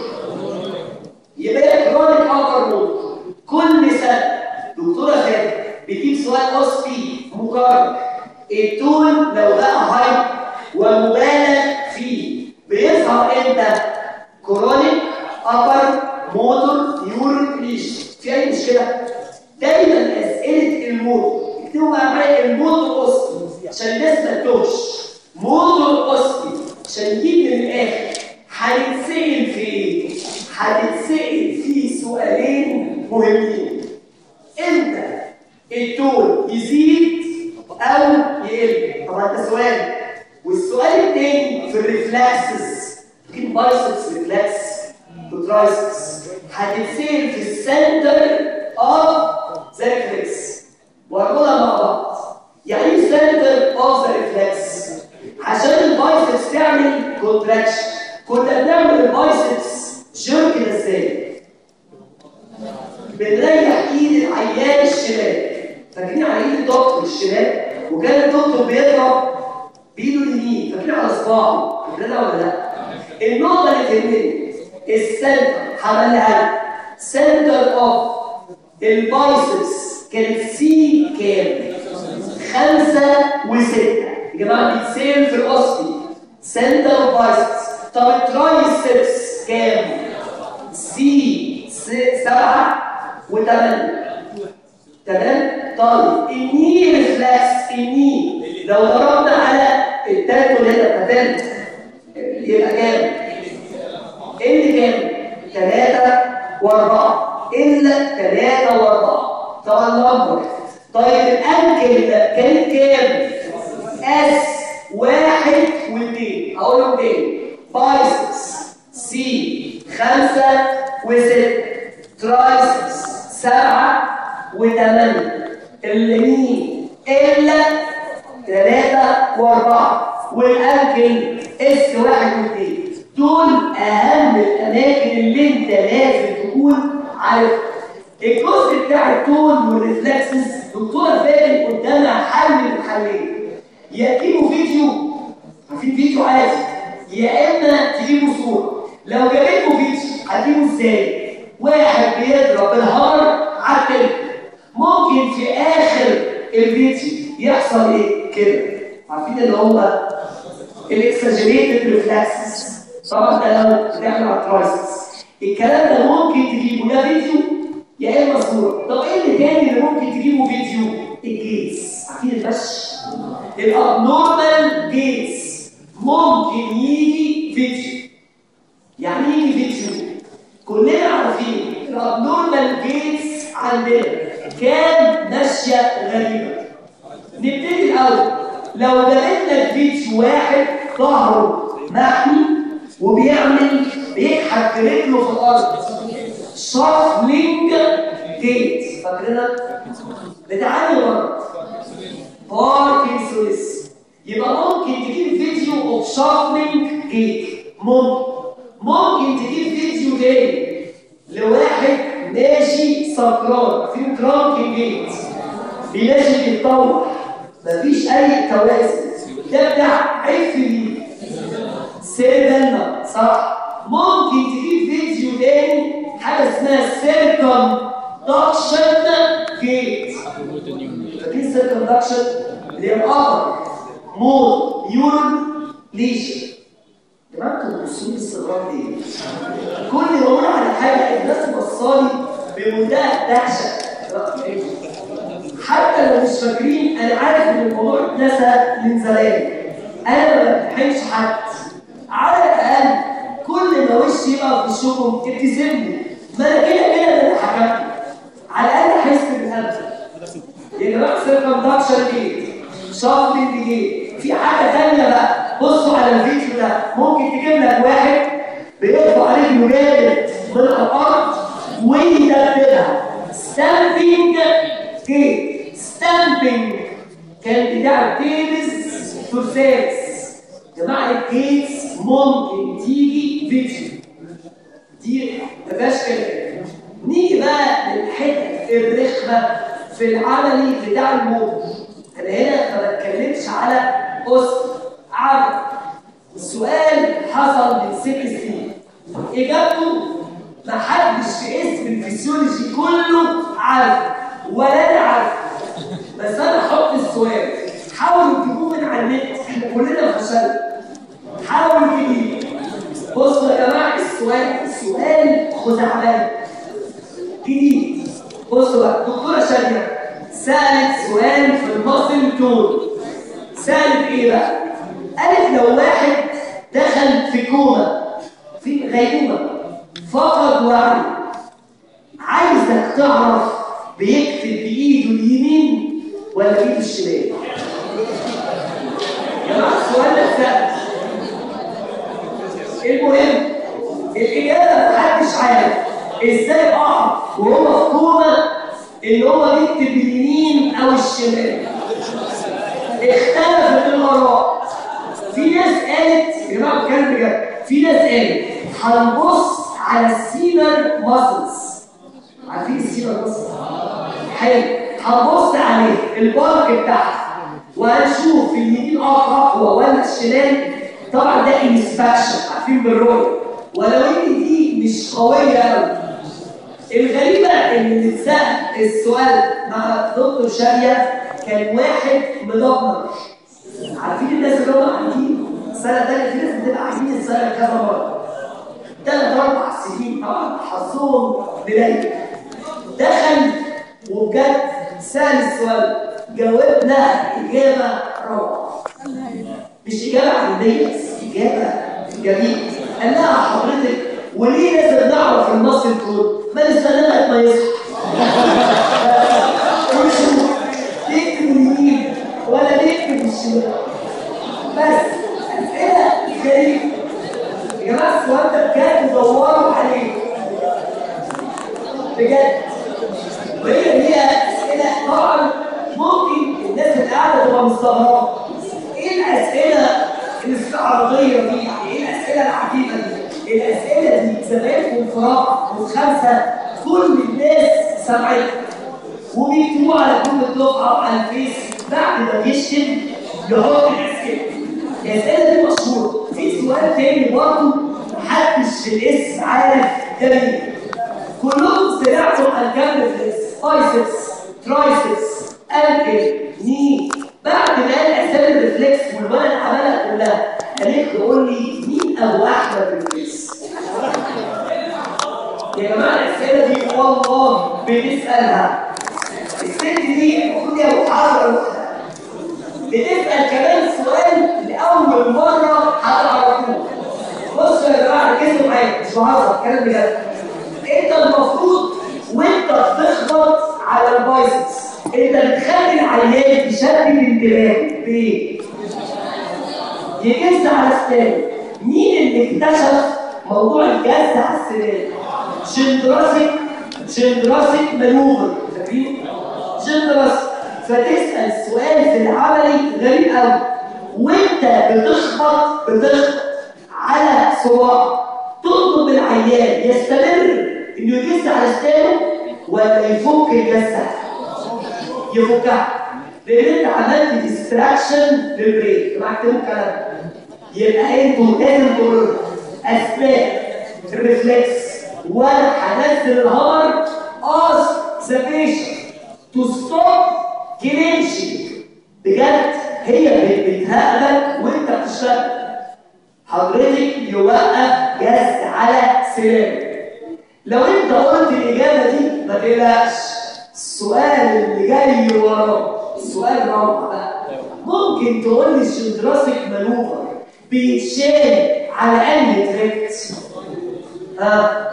يبقى كرونيك ابر مودول كل سنه دكتوره فاتن بتجيب سؤال وصفي مكرر التون لو بقى هايب ومبالغ فيه بيظهر امتى؟ كرونيك ابر موتور يورين ليش في اي مشكله؟ دايما اسئله الموت اكتبوا بقى معايا الموتور اوسكي عشان الناس ما تتوهش موتور اوسكي عشان نجيب من الاخر هنتسال في ايه؟ هتتسال في سؤالين مهمين امتى التون يزيد او يقل طبعا ده سؤال والسؤال الثاني في الريفلكسز في بايسبس ريفلكس وترايسبس هتتسال في السنتر اوف ذا ريفلكس وهنقولها مع بعض يعني ايه سنتر اوف ذا ريفلكس عشان البايسبس تعمل كونتراكشن كنا بنعمل البايسبس جيرك ازاي بنريح ايد العيان الشمال فاكرين على ايد الدكتور الشمال وكان الدكتور بيضرب بايده اليمين فاكرين على صباعه فاكرينها ولا لا؟ النقطه اللي تهمني السنتر عملها سنتر اوف البايسبس كانت سي كام؟ خمسة وستة يا جماعة بيتسيل في الأصلي سنتر اوف بايسبس طب الترايسبس كام؟ سي س- سبعة وثمانية تمام؟ طيب الني ريفلكس الني لو ضربنا على التالت والهنا فتالت يبقى كام؟ ال كام؟ ثلاثة وأربعة إلا ثلاثة وأربعة طبعا نمبر طيب الأنكل كانت كام؟ اس واحد واثنين هقولهم تاني بايسبس سي خمسة وستة ترايسبس سبعة وثمانية اليمين إلا ثلاثة وأربعة والأنكل اس واحد واثنين دول أهم الأماكن اللي أنت لازم تكون عارفها الجزء بتاع التون والريفلكسز دكتوره فاتن قدامها حل من حلين يا تجيبوا فيديو في فيديو عادي يا اما تجيبوا صوره لو جابتكم فيديو هتجيبوا ازاي؟ واحد بيضرب الهار على التليفون ممكن في اخر الفيديو يحصل ايه؟ كده عارفين اللي هو الاكسجريتد ريفلكسز طبعا ده لو بتعمل على الترايسس الكلام ده ممكن تجيبه ده فيديو يا اما صوره طب ايه اللي تاني اللي ممكن تجيبه فيديو الجيز عارفين الفش الابنورمال جيز ممكن يجي فيديو يعني ايه يجي فيديو كلنا عارفين الابنورمال جيز عندنا كان ماشيه غريبه نبتدي الاول لو جابت لك فيديو واحد ظهره محمي وبيعمل بيكحت رجله في الارض شافلينج جيت فاكرينها؟ بتعاني مرض باركنسونز يبقى ممكن تجيب فيديو اوف شافلينج جيت ممكن ممكن تجيب فيديو تاني لواحد ماشي سكران في ترانك جيت ماشي بيتطور مفيش اي توازن ده بتاع عفري سيرفلنا صح ممكن تجيب فيديو تاني حاجه اسمها سيركم دكشن جيت فاكرين سيركم دكشن اللي هي القطر مول يورن ليشن يا جماعه انتوا بتبصوا لي استغراب ليه؟ كل ما اقول على حاجه الناس بصالي بمنتهى الدهشه حتى لو مش فاكرين انا عارف ان الموضوع اتنسى من زمان انا ما بمتحنش حد على الاقل كل ما وشي يبقى في وشكم ابتسموا ما انا كده كده ده انا حكمت على الاقل احس بالهبل يا جماعه سيركمدكشن ايه؟ شافلينج ايه؟ في حاجه ثانيه بقى بصوا على الفيديو ده ممكن تجيب لك واحد بيرفع رجله جامد من الارض ويدبرها ستامبينج جيت ستامبينج كان بتاع تيبس تورسيس جماعه الجيتس ممكن تيجي فيديو دي مفيهاش كلام نيجي بقى للحته الرخمه في العملي بتاع الموت انا هنا ما بتكلمش على اسره عدد السؤال حصل من ست سنين اجابته ما حدش في اسم الفسيولوجي كله عارف ولا انا عارف بس انا احط السؤال حاولوا تجيبوه من على النت احنا كلنا فشلنا حاولوا تجيبوه بصوا يا جماعه السؤال السؤال خزعبلي جديد بصوا بقى دكتوره شاديه سالت سؤال في المصل تون سالت ايه بقى؟ قالت لو واحد دخل في كوما في غيبوبه فقد وعي عايزك تعرف بيكتب بايده اليمين ولا بايده الشمال؟ يا جماعه السؤال ده سهل المهم الاجابه محدش عارف ازاي اعرف وهو في كوما ان هو بيكتب باليمين او الشمال اختلفت الاراء في ناس قالت يا جماعه بجد بجد في ناس قالت هنبص على السينر ماسلز عارفين السينر ماسلز حلو هنبص عليه البارك بتاعته وهنشوف اليمين اقوى ولا الشمال طبعا ده انسبكشن عارفين بالرؤيه ولو ان دي مش قويه قوي الغريبة إن اللي اتسأل السؤال مع دكتور شادية كان واحد مدمر عارفين الناس اللي هم عارفين السنة الثانية في ناس بتبقى عارفين السنة كذا مرة ثلاث أربع سنين طبعا حظهم قليل دخل وبجد سأل السؤال جاوبنا إجابة روعة مش إجابة عادية بس إجابة جميلة قال لها حضرتك وليه لازم نعرف المصل كود؟ ما نستنى لغاية ما يصحى ونشوف نكتب اليمين ولا نكتب الشمال بس أسئلة غريبة يا جماعة السؤال ده بجد دوروا عليه بجد وهي هي أسئلة طبعا ممكن الناس اللي قاعدة تبقى مستغربة إيه الأسئلة الاستعراضية دي؟ يعني إيه الأسئلة العجيبة دي؟ الأسئلة دي زمايلكم في رابعة وخمسة كل الناس سمعتها وبيكتبوا على كل الدفعة وعلى الفيس بعد ما يشتم يحط الأسئلة الأسئلة دي مشهورة في سؤال تاني برضه محدش في الاسم عارف ده مين كلكم سمعتوا عن كام ريفلكس بايسبس ترايسبس انكل ني بعد ما قال اسامي الريفلكس والولد عملها كلها قالت له قول لي مين ابو احمد ريفلكس يا جماعه الاسئله دي والله بنسالها الست دي المفروض يا ابو حضره بتسال كمان سؤال لاول مره هتعرفوه بصوا يا جماعه ركزوا معايا مش بهزر الكلام بجد انت المفروض وانت بتخبط على البايسبس انت بتخلي العيان يشدد انتباهه بايه؟ يجز على السنان مين اللي اكتشف موضوع الجز على السنان؟ شندراسيك شندراسيك مانوفر فاكرين؟ شندراسيك فتسال سؤال في العملي غريب قوي وانت بتخبط بتخبط على صباع تطلب من العيان يستمر انه يجز على اسنانه ولا يفك الجزه يفكها لان انت عملت ديستراكشن للبرين يبقى اكتبوا الكلام يبقى انتوا لازم تقولوا اسباب الريفلكس وانا هنزل الهامر ask the patient to stop clenching بجد هي بتهقلك وانت بتشتغل حضرتك يوقف جس على سنانك لو انت قلت الاجابه دي ما تقلقش السؤال اللي جاي وراه السؤال روعه بقى ممكن تقول لي الشندراسيك مانوفر بيتشال على انهي تريكت ها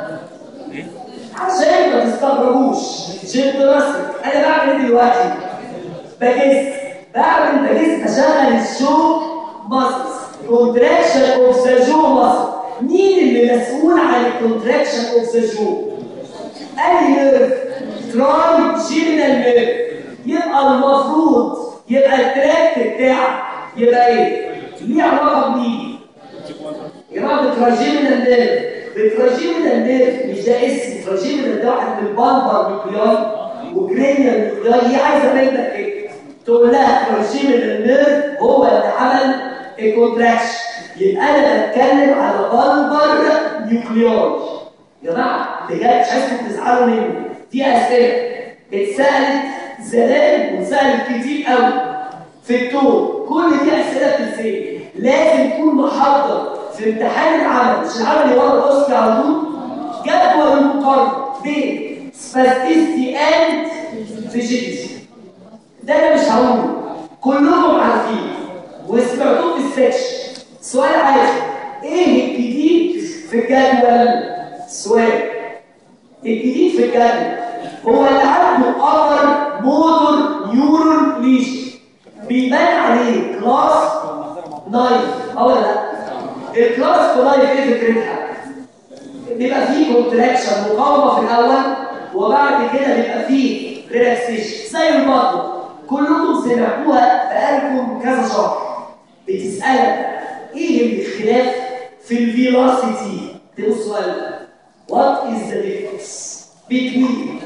عشان ما تستغربوش شندراسيك انا بعمل ايه دلوقتي بجس بعمل بجس اشغل الشو ماسلز كونتراكشن اوف ذا جو ماسل مين اللي مسؤول عن الكونتراكشن اوف ذا جو اي نيرف تراي جيمينال نيرف يبقى المفروض يبقى التراكت بتاعك يبقى ايه ليه علاقه بمين يا جماعه بتراجيمينال نيرف بتراجيمينال نيرف مش ده اسم تراجيمينال ده واحد من البالبر نيوكلياي وجرينيال نيوكلياي هي عايزه منك ايه تقول لها تراجيمينال نيرف هو اللي عمل الكونتراكشن يبقى انا بتكلم على بلبر نيوكليار يا جماعه بجد مش عايزكم تزعلوا مني دي اسئله اتسالت زمان واتسالت كتير قوي في التون كل دي اسئله بتتسال لازم تكون محضر في امتحان العمل مش العمل اللي ورا الاوسكي على طول جدول المقارنه بين سباستيستي اند فيجيتي ده انا مش هقوله كلكم عارفين وسمعتوه في السكشن سؤال عايز ايه الجديد في الجدول سؤال الجديد في الجدول هو اللي عنده upper motor neuron lesion بيبان عليه كلاس 9 او لا الكلاس 9 ايه فكرتها بيبقى فيه كونتراكشن مقاومه في الاول وبعد كده بيبقى فيه ريلاكسيشن زي البطن كلكم سمعتوها بقالكم كذا شهر بتسالك ايه الاختلاف في الفيلوسيتي ده السؤال what is the difference between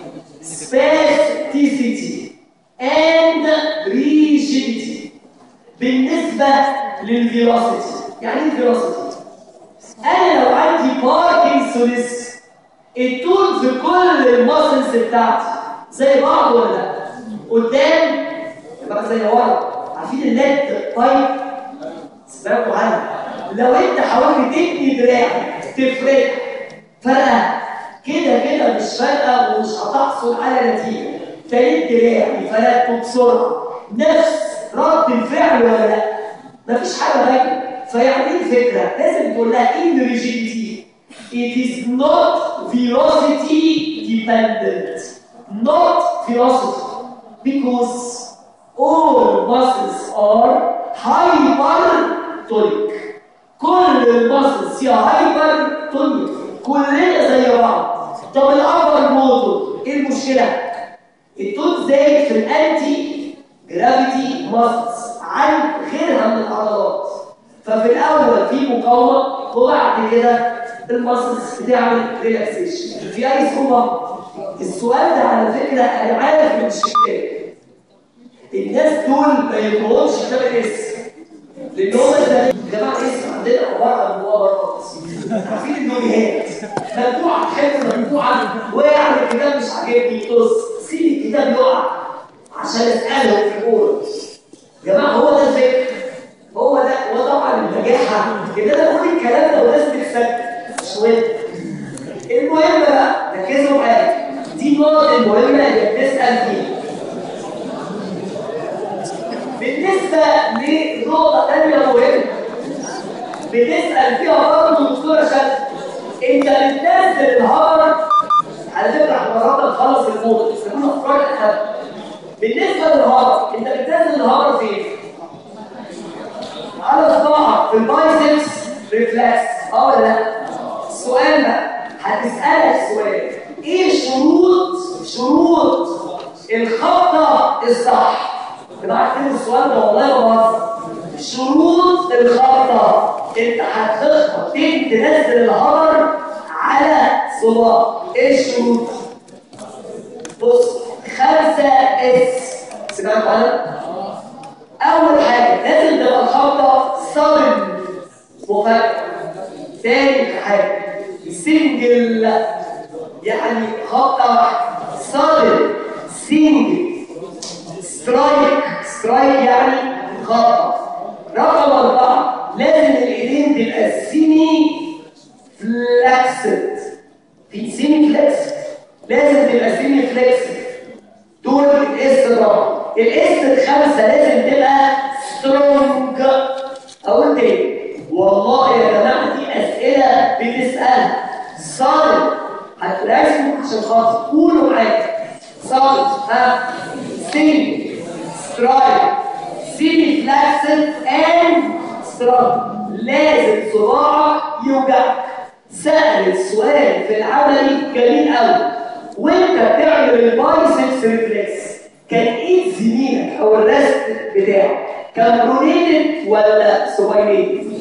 spasticity and rigidity بالنسبة للفيلوسيتي يعني ايه الفيلوسيتي؟ أنا لو عندي باركنسونز التون في كل الماسلز بتاعتي زي بعض ولا لا قدام يبقى زي ورا عارفين الليد بايب سمعتوا عنها لو انت حاولت تبني دراعك تفرد فرقه كده كده مش فارقه ومش هتحصل على نتيجه تاني دراعي فردته بسرعه نفس رد الفعل ولا لا مفيش حاجه باينه فيعني ايه الفكره لازم تقول لها ان ريجيديتي it is not velocity dependent not velocity because all muscles are hypertonic كل المسلز فيها هايبرتونيك كلنا زي بعض طب الابر موتور ايه المشكله التون زايد في الانتي جرافيتي ماسلز عن غيرها من العضلات ففي الاول في مقاومه وبعد كده الماسلز بتعمل ريلاكسيشن في اي صعوبه السؤال ده على فكره انا عارف من الشباب الناس دول ما يقولوش كتاب الاسم لان هو ده يا جماعه اسم عندنا عباره عن مؤامرات عارفين النوبيهات ممنوع حته ممنوعه وقع الكتاب مش عاجبني طز سيب الكتاب يقع عشان اساله في الاول يا جماعه هو ده الفكر هو ده هو طبعا النجاحه ان انا اقول الكلام ده والناس بتسكت مش مهم المهم بقى ركزوا معايا دي النقط المهمه اللي بنسال فيها بالنسبة لنقطة تانية مهمة بتسأل فيها برضه دكتورة شد انت بتنزل الهبر على فكرة احنا النهارده نخلص الموضوع بس كنا في راجل اهم بالنسبة للهبر انت بتنزل الهبر فين؟ على صباعك في البايسبس ريفلكس اه ولا لا؟ السؤال بقى هتسألك سؤال ايه شروط شروط الخطة الصح؟ كده عارفين السؤال ده والله ما بهزر شروط الخطه انت هتخبط تنزل الهبر على صباع ايه الشروط بص خمسة اس سمعت عنها اول حاجه لازم تبقى الخبطه صدم مفاجاه تاني حاجه سنجل يعني خبطه واحده صدم سنجل سترايك سترايك يعني خطأ رقم أربعة لازم الإيدين تبقى سيمي فلكسد في سيمي فلكسد لازم تبقى سيمي فلكسد دول الاس الرابع الاس الخامسة لازم تبقى سترونج أقول تاني والله يا جماعة دي أسئلة بتسألها صارم هتركزوا عشان خاطر قولوا معايا صارم ها سيمي سترايك سيمي فلاكسد اند سترايك لازم صباعك يوجعك سأل السؤال في العملي جميل قوي وانت بتعمل البايسبس ريفلكس كان ايد زميلك او الرست بتاعه كان برونيتد ولا سوباينيتد؟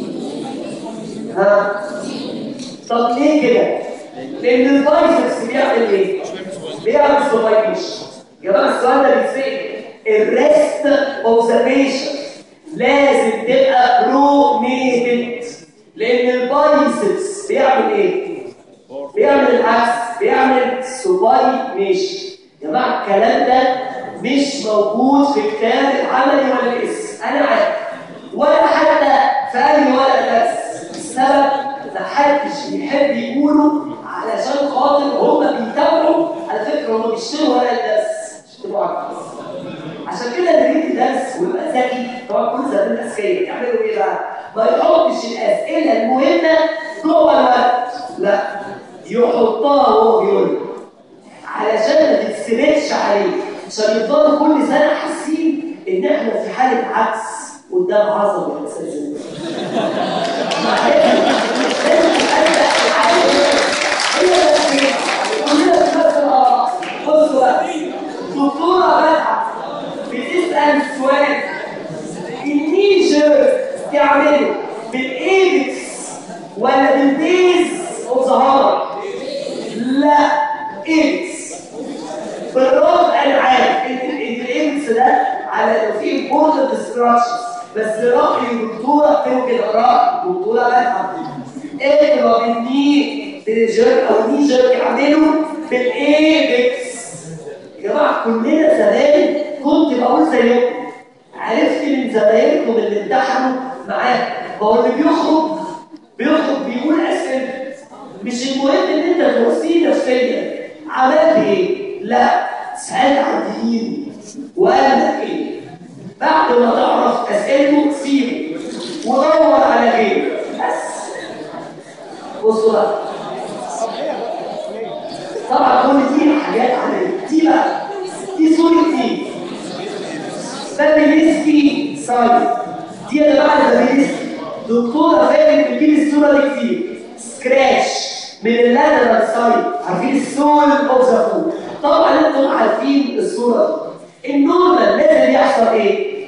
ها طب ليه كده؟ لان البايسبس بيعمل ايه؟ بيعمل سوباينيشن يا جماعه السؤال ده بيتسال الريست اوبزرفيشن لازم تبقى برونيتد لان البايسبس بيعمل ايه؟ بيعمل العكس بيعمل سوباينيشن يا جماعه الكلام ده مش موجود في كتاب العملي ولا الاسم انا عارف ولا حتى في اي ورقه بس السبب محدش بيحب يقوله علشان خاطر هم بيتابعوا على فكره هم بيشتروا ورقه الدرس مش تبقوا عارفين عشان كده اللي بيدي درس ويبقى ذكي طبعا كل زمان اذكياء يعملوا ايه بقى؟ ما يحطش الاسئله المهمه جوه الورق لا يحطها وهو بيقول علشان ما تتسندش عليه عشان يفضلوا كل سنه حاسين ان احنا في حاله عكس قدام عظمه الاساتذه دكتورة بدعة بتسأل سؤال النيجر تعمله بالايبكس ولا بالبيز اوف ذا هارت لا ايبكس بالرغم انا عارف ان الايبكس ده على لو في بورد ديستراكشن بس رأي الدكتورة كانوا كده رأي الدكتورة بدعة اضرب الني جيرك او ني جيرك يعملوا بالايبكس يا جماعه كلنا زمان كنت بقول زيكم عرفت من زمايلكم اللي امتحنوا معاه هو اللي بيخرج بيخرج بيقول اسئله مش المهم ان انت توصيه نفسيا عملت ايه؟ لا سألت عن دين وقال لك ايه؟ بعد ما تعرف اسئلته سيبه ودور على غيره بس بصوا بقى طبعا كل دي حاجات عمليه دي بقى دي صوره دي بابيليسكي سايد دي يا جماعه بابيليسكي دكتوره فاتت بتجيب الصوره دي كتير سكراتش من اللاترال سايد عارفين السول اوف ذا فود طبعا انتم عارفين الصوره دي النورمال لازم يحصل ايه؟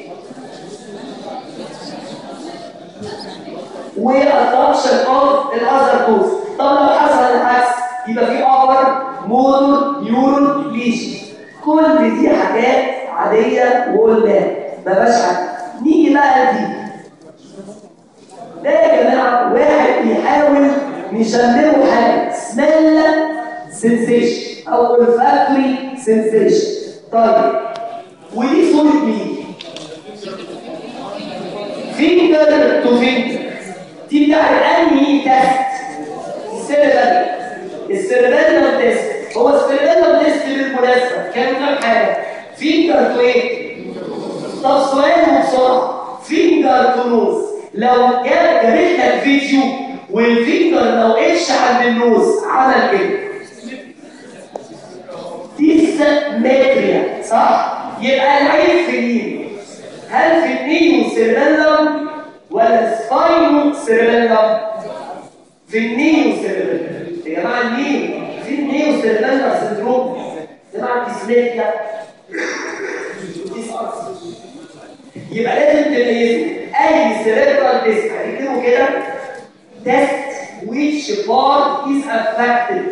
والترابشن اوف الاذر كوز طب لو حصل العكس يبقى في ابر موتور نيورون ليجن كل دي حاجات عاديه وقلناها ما بقاش نيجي بقى لدي ده يا جماعه واحد بيحاول نشمله حاجه سميل سنسيشن او olfactory سنسيشن طيب ودي صوره مين؟ فينجر تو فينجر دي بتاعت انهي تيست؟ السيربل السيربل تيست هو السيربل تيست بالمناسبه كان كام حاجه؟ فينجر تو ايه؟ طب سؤال بسرعه فينجر تو نوز لو جاب جابت لك فيديو والفينجر ما وقفش عند النوز عمل كده ديسمتريا صح؟ يبقى العيب في مين؟ هل في النيو سيربيلم ولا سباينو سيربيلم؟ في النيو سيربيلم يا جماعه النيو في النيو سيربيلم سندروم يا جماعه ديسمتريا يبقى لازم تميزوا اي سيريبرال ديسك هتكتبوا كده test which part is affected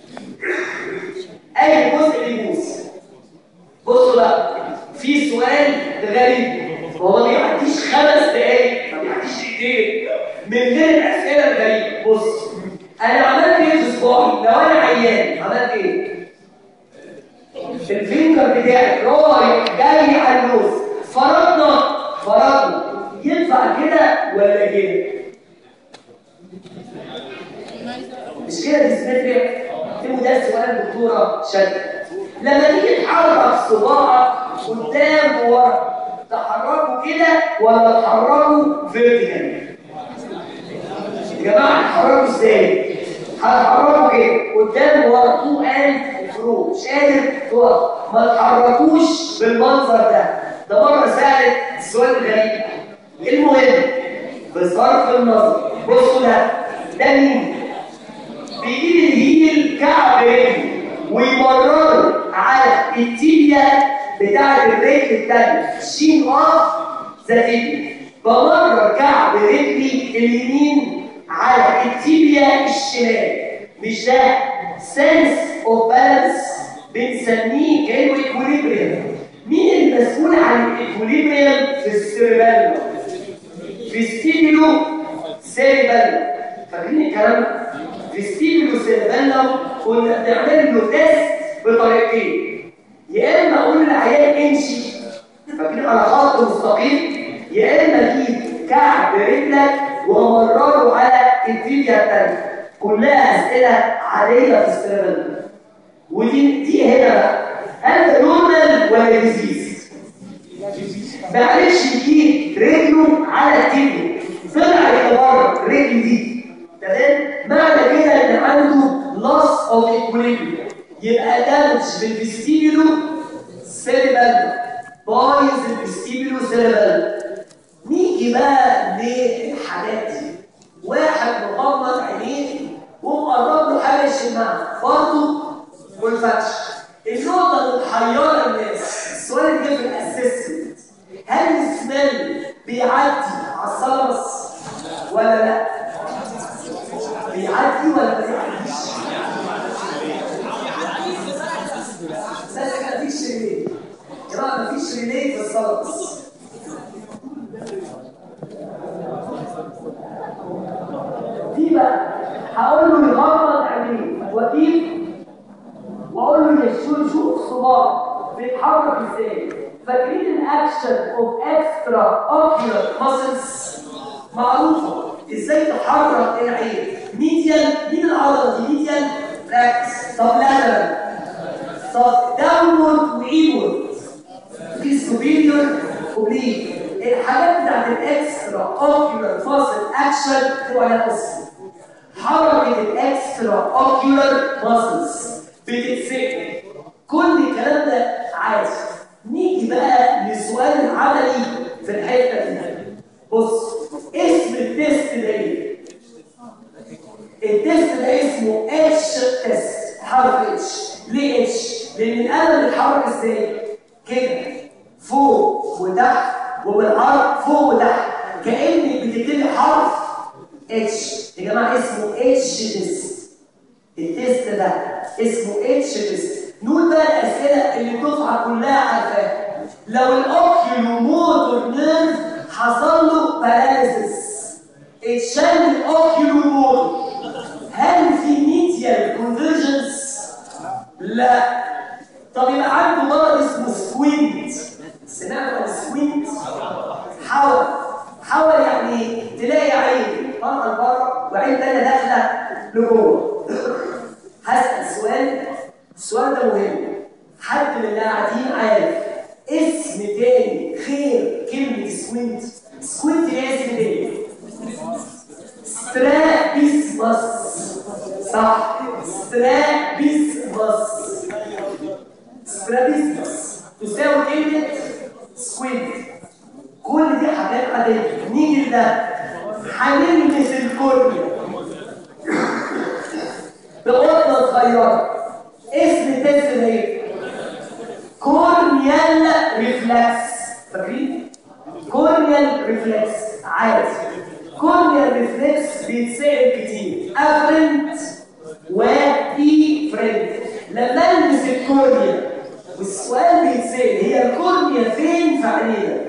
اي جزء بيبوظ بصوا بقى في سؤال غريب هو ما بيعديش خمس دقايق ما بيعديش دقيقتين من غير الاسئله الغريبه بص انا عملت ايه في اسبوعي لو انا عيان عملت ايه الفينجر بتاعي رايح جاي على النوز فرضنا فرضنا ينفع كده ولا كده مش كده ديسمتريا اكتبوا ده سؤال الدكتوره شاديه لما تيجي تحرك صباعك قدام وورا تحركه كده ولا تحركه فيرتيكال يا جماعه تحركه ازاي هتحركه كده قدام ورا تو اند فرو مش قادر تقف ما تحركوش بالمنظر ده ده مره سالت السؤال الغريب المهم بصرف النظر بصوا ده ده مين بيجيب الهيل كعب رجله ويمرره على التيبيا بتاعت الرجل الثانيه شين اوف ذا تيبيا بمرر كعب رجلي اليمين على التيبيا الشمال مش ده سنس اوف بالانس بنسميه كانه ايكوليبريم مين المسؤول عن الايكوليبريم في السيربيلم في الستيبيلو سيربيلم فاكرين الكلام ده فيستيبيلو سيربيلم كنا بنعمل له تيست بطريقتين يا اما اقول للعيان امشي فاكرين على خط مستقيم يا اما اجيب كعب رجلك وامرره على التيبيا الثانيه كلها اسئله عاديه في السيربيلم ودي دي هنا بقى هل ده نورمال ولا ديزيز؟ معلش يجيب رجله على التيبيا طلع بره الرجل دي تمام معنى كده ان عنده loss of equilibrium يبقى دامج بالفيستيبيلو سيريبال بايظ الفيستيبيلو سيريبال نيجي بقى للحاجات دي واحد مغمض عينيه ومقرب له حاجه يشمها برضه والفتش النقطه اللي محيره الناس السؤال اللي جه في الاسسمنت هل السمال بيعدي على السلمس ولا لا؟ بيعدي ولا ما بيعديش؟ بس مفيش ريليت يا جماعه مفيش ريليت في السلمس دي بقى هقول له يغمض عينيه بيتحرك ازاي فاكرين الاكشن اوف اكسترا اوكيولار ماسلز معروفه ازاي تحرك العين ميديال مين العضله دي ميديال راكس طب لاترال طب داونورد واينورد في سوبيريور اوبليك الحاجات بتاعت الاكسترا اوكيولار ماسل اكشن تبقى عليها قصه حركه الاكسترا اوكيولار ماسلز بتتسكن كل الكلام ده عادي نيجي بقى للسؤال العملي في الحته دي بص اسم التست ده ايه؟ التست ده اسمه اتش تيست حرف اتش ليه اتش؟ لان القلم بيتحرك ازاي؟ كده فوق وتحت وبالعرض فوق وتحت كانك بتكتبي حرف اتش يا جماعه اسمه اتش تيست التيست ده اسمه اتش تيست نقول بقى الاسئله اللي الدفعه كلها عارفاها لو الاوكيولو موتور نيرف حصل له باراليسيس اتشال الاوكيولو موتور هل في ميديال كونفرجنس؟ لا طب يبقى عنده مرض اسمه سكوينت سمعتوا عن سكوينت؟ حول حول يعني تلاقي عين طالعه لبره وعين تانيه داخله لجوه هسأل سؤال السؤال ده مهم حد من اللي قاعدين عارف اسم تاني غير كلمة سكوينت سكوينت ليه اسم تاني سترابيسمس صح سترابيسمس سترابيسمس تساوي كلمة سكوينت كل دي حاجات عادية نيجي لده هنلمس الكورنيا بغضة صغيرة اسم التست ده ايه؟ كورنيال ريفلكس فاكرين؟ كورنيال ريفلكس عادي كورنيال ريفلكس بيتسأل كتير افرنت وإيفرنت لما المس الكورنيا والسؤال بيتسأل هي الكورنيا فين في عينينا؟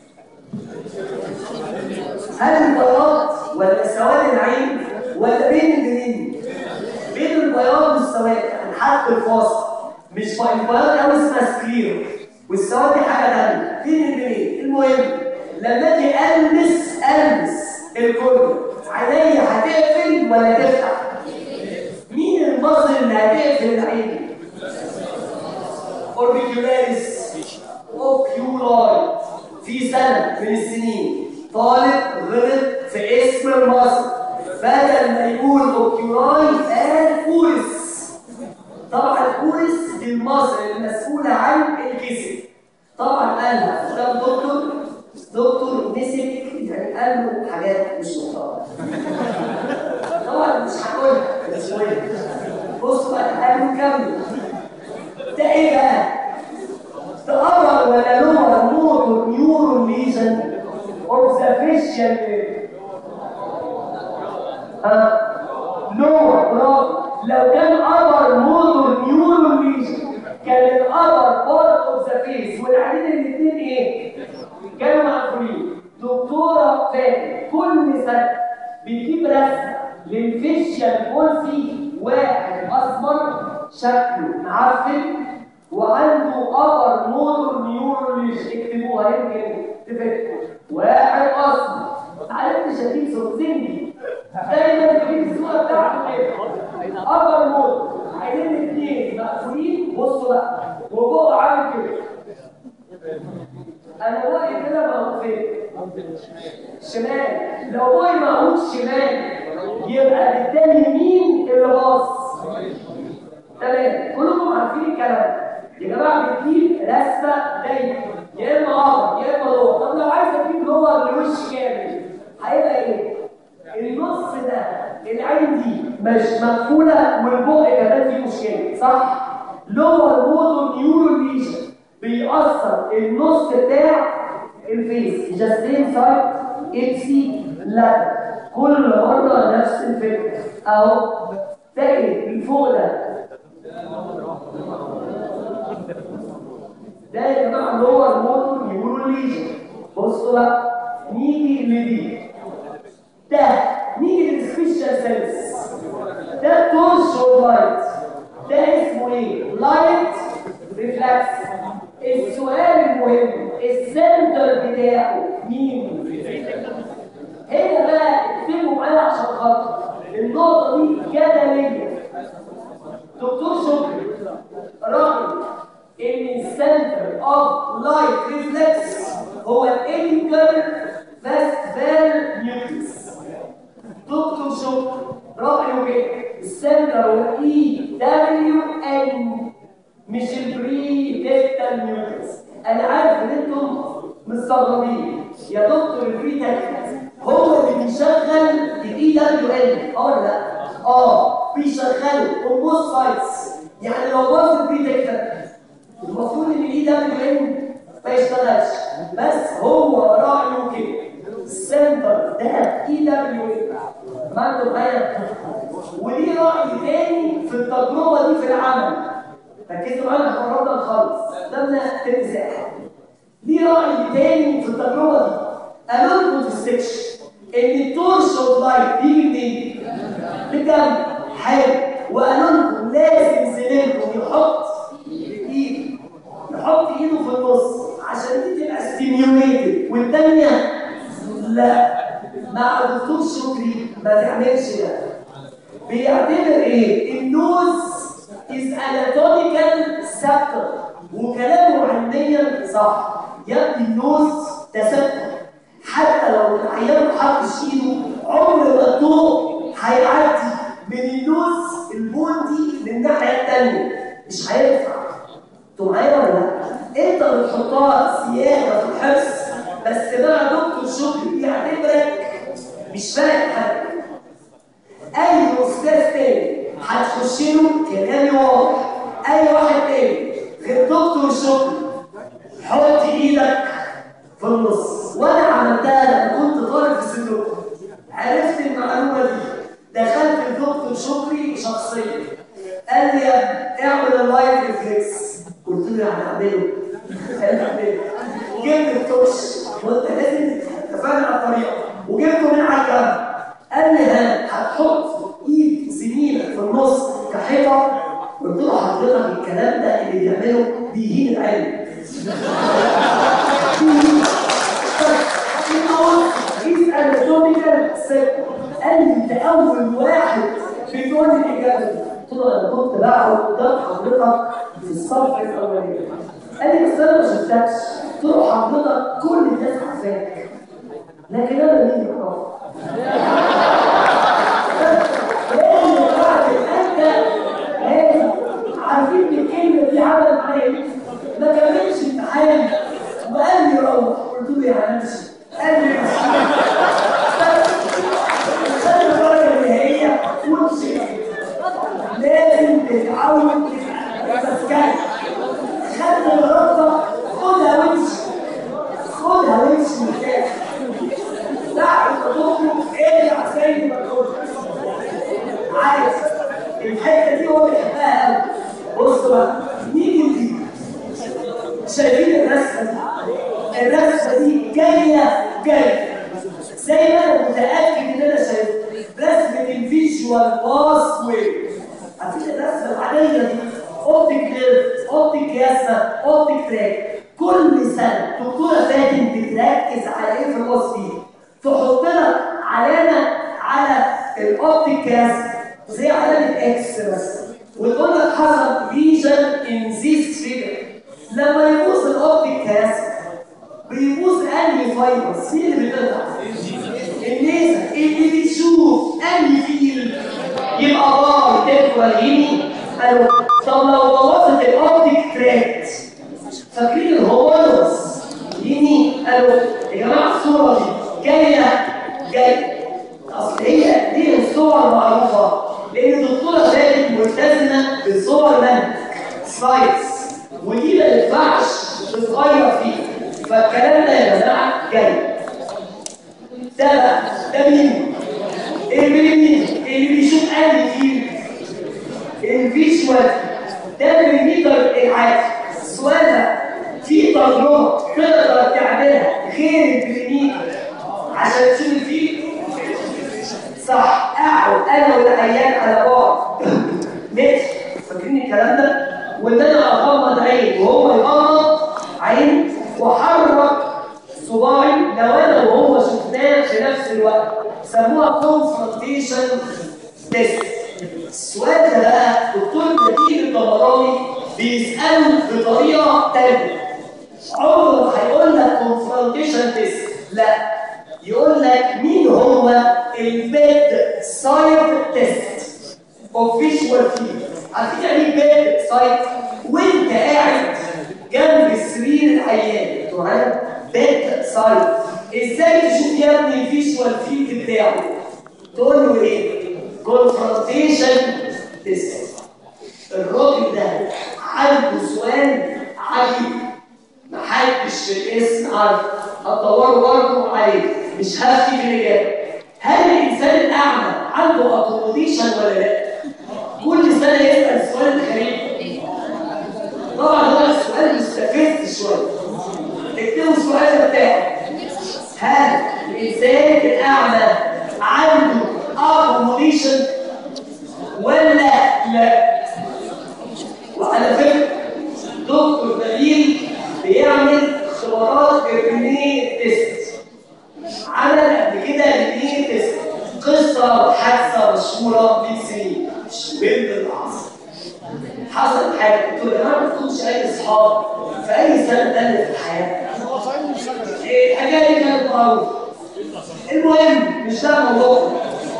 هل البياض ولا سواد العين ولا بين الجنين؟ بين البياض والسواد الحد الفاصل مش البياض قوي اسمها سكليرو والسواد دي حاجه ثانيه فين الجنين؟ المهم لما اجي المس المس الكورنيا عينيا هتقفل ولا تفتح؟ مين المصل اللي هتقفل العين؟ اوربيكولاريس اوكيولاي في سنه من السنين طالب غلط في اسم المصل بدل ما يقول اوكيولاي قال كورس طبعا الكورس دي المصل المسؤولة عن الجسم طبعا قالها قدام دكتور دكتور مسك يعني قال له حاجات مش محترمة طبعا مش هقولها مش مهم بصوا بقى قال له كمل ده ايه بقى؟ ده upper ولا lower motor neuron lesion of the facial area ها lower برافو لو كان upper motor neuron lesion كان ال upper part of the face والعينين الاثنين ايه؟ كانوا مقفولين دكتورة فاتن كل سنة بتجيب رسمة للفيشيال بولسي واحد أسمر شكله معفن وعنده أبر موتور نيوروليش اكتبوها يمكن تفكوا واحد أسمر عرفت شكيل سوزنجي دايما تجيب الصورة بتاعته كده أبر موتور عايزين الاثنين مقفولين بصوا بقى وجوه عامل كده انا بقي كده موجود فين شمال لو بقي موجود شمال يبقى بالتالي يمين اللي باص تمام كلكم عارفين الكلام ده يا جماعه بتجيب رسمه دايما يا اما ابر يا اما لور طب لو عايز اجيب لور لوش كامل هيبقى ايه النص ده العين دي مش مقفوله والبق كمان فيه مشكله صح لور موتور نيورو ليجن بيأثر النص بتاع الفيس جاستين سايد ابسي لا كل مرة نفس الفكرة اهو تجد الفوق ده ده يا جماعة لور موتور نيورو ليجن بصوا بقى نيجي لدي ده نيجي للسبيشال سيلز ده تورشو لايت ده اسمه ايه؟ لايت ريفلكس السؤال المهم السنتر بتاعه مين؟ هنا بقى اكتبوا معايا عشان خاطر النقطة دي جدلية دكتور شكري رأي ان السنتر اوف لايت ريفلكس هو الانتر فاستفال نيوكليس دكتور شكري رأيه كده السنتر هو اي دبليو ان مش البري ديكتال نيوكليس انا عارف ان انتم مستغربين يا دكتور البري ديكتال هو اللي بيشغل الاي دبليو ان اه ولا لا اه بيشغله اون بوث سايدز يعني لو باظ البري ديكتال المفروض ان الاي دبليو ان ما يشتغلش بس هو رايه كده السنتر ده اي دبليو ان ما انتوا معايا وليه راي تاني في التجربه دي في العمل ركزوا معانا احنا قربنا نخلص قدامنا تلت ساعه ليه راي تاني في التجربه دي قالوا لكم في السكشن ان التورش اوف لايت بيجي منين؟ من الجنب حلو وقالوا لكم لازم زميلكم يحط ايده يحط ايده في النص عشان دي تبقى ستيميوليتد والثانيه لا مع الدكتور شكري ما تعملش ده بيعتبر ايه؟ النوز is anatomical sector وكلامه علميا صح يبني النوز تسبب حتى لو العيان ما حطش ايده عمر ما الضوء هيعدي من النوز البون دي للناحيه الثانيه مش هينفع انتوا معايا ولا لا؟ انت بتحطها زياده في الحفظ بس بقى دكتور شكري بيعتبرك مش فاهم حاجه اي استاذ تاني هتخش له كلامي واضح اي واحد تاني غير دكتور شكري حط ايدك في النص وانا عملتها لما كنت طالب في السلوك عرفت المعلومه دي دخلت الدكتور شكري شخصيا قال لي يا ابني اعمل اللايف ريفلكس قلت له هنعمله هنعمله جبت التوش وانت لازم اتفقنا على الطريقه وجبته من على الجنب قال لي ها هتحط ايد زميلك في النص كحيطه قلت له حضرتك الكلام ده اللي بيعمله بيهين العلم He's anatomical sector. قال لي انت اول واحد بتقول لي الاجابه دي. قلت له انا كنت بقعد قدام حضرتك في الصف الاولاني. قال لي بس انا ما شفتكش. قلت له حضرتك كل الناس عارفاك. لكن انا مين يعرف؟ لازم بعد انت لازم عارفين ان الكلمه دي عملت معايا ايه؟ ما كملش امتحان وقال لي روح قلت له يا همشي قال لي خد الدرجه النهائيه وامشي لازم تتعود تفكر خدت الغلطه خدها وامشي خدها وامشي مرتاح لا انت تخرج ارجع زي ما كنت عارف الحته دي هو بيحبها قوي بص بقى نيجي دي شايفين الرسمه دي الرسمه دي جايه جايه زي ما انا متاكد ان انا شايف رسمه الفيجوال باس واي عارفين الرسمه العاديه دي اوبتيك نيرف اوبتيك ياسا اوبتيك تراك كل سنه دكتوره فاتن بتركز على ايه في الوصف دي تحط لك علامه على الاوبتيك ياسا زي علامه اكس بس وتقول لك حصل فيجن ان ذيس فيجر لما يبوظ الاوبتيك ياسا بيبوظ انهي فايبرز مين اللي بيقطع الناس اللي بتشوف انهي فيل يبقى باي تكبر يمين قالوا طب لو بوظت الاوبتيك تراكت فاكرين الهومونوس يمين قالوا يا جماعه الصوره دي جايه جايه اصل هي دي الصور معروفه لان الدكتوره فاتت ملتزمه بالصور منهج سلايدز ودي ما ينفعش تتغير فيها فالكلام ده يا جماعه جاي ده بقى ده مين؟ اللي مين؟ اللي بيشوف انهي فيل الفيجوال ده الميتر العادي السؤال ده في تجربه تقدر تعملها غير الميتر عشان تشوف الفيل صح اقعد انا والعيان على بعد ماشي فاكرين الكلام ده وان انا اغمض عيني وهو يغمض لا يقول لك مين هو البيد سايد تيست اوف فيجوال فيلد عارفين يعني ايه بيد سايد وانت قاعد جنب سرير العيان انتوا معايا بيد سايد ازاي تشوف يا ابني الفيجوال فيلد بتاعه تقول له ايه كونفرونتيشن تيست الراجل ده عنده سؤال عجيب محدش في الاسم عارف هتدوروا برضه عليه مش هفتي في الاجابه هل الانسان الاعمى عنده اكوموديشن ولا لا؟ كل سنه يسال السؤال الغريب طبعا هو السؤال مستفز شويه اكتبوا السؤال بتاعه هل الانسان الاعمى عنده اكوموديشن ولا لا؟ وعلى فكره دكتور نبيل بيعمل اختبارات برنيه تيست عمل قبل كده برنيه تيست قصه حادثه مشهوره من سنين مش بنت العصر حصل حاجه قلت له يا جماعه ما تكونش اي اصحاب في اي سنه تانيه في الحياه إيه، الحكايه دي كانت معروفه المهم مش ده الموضوع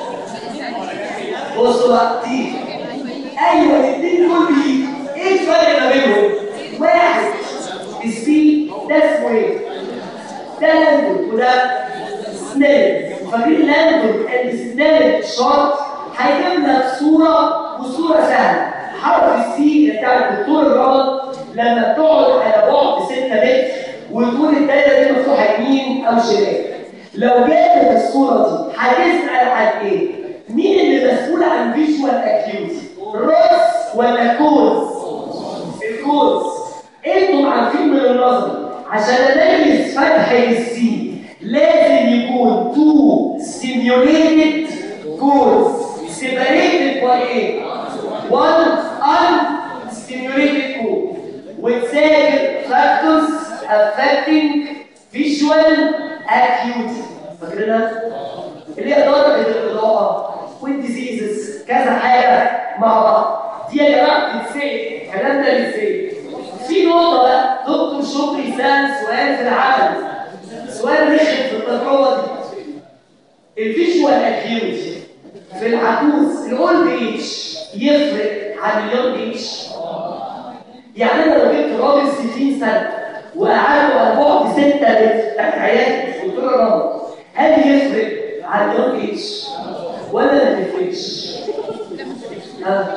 بصوا بقى دي ايوه الاثنين دول بيجوا ايه الفرق ما بينهم؟ واحد سبيد ده اسمه ايه؟ ده لاندون وده سنيل فاكرين لاندون اند سنيل شارت هيجيب لك صوره وصوره سهله حرف السي بتاع الدكتور الرمد لما بتقعد على بعد 6 متر وتقول الدايره دي مفتوحه يمين او شمال لو جابت الصوره دي هتسال عن ايه؟ مين اللي مسؤول عن فيجوال اكيوتي؟ راس ولا كوز؟ الكوز انتم عارفين من النظر عشان اميز فتح السي لازم يكون تو stimulated كوز separated by ايه؟ one unstimulated كوز وتساجل factors affecting visual acuity فاكرينها؟ اللي هي درجة الإضاءة والديزيزز كذا حاجة مع بعض دي يا جماعة بتتسأل الكلام ده بيتسأل في نقطة بقى دكتور شكري سأل سؤال في العمل سؤال رخم في التجربة دي الفيجوال اكيوتي في العجوز الاولد ايج يفرق عن اليونج ايج يعني انا لو جبت راجل 60 سنة وقعدوا على بعد 6 متر تحت عيادتي قلت له يا رامي هل يفرق عن اليونج ايج ولا ما تفرقش؟ ها؟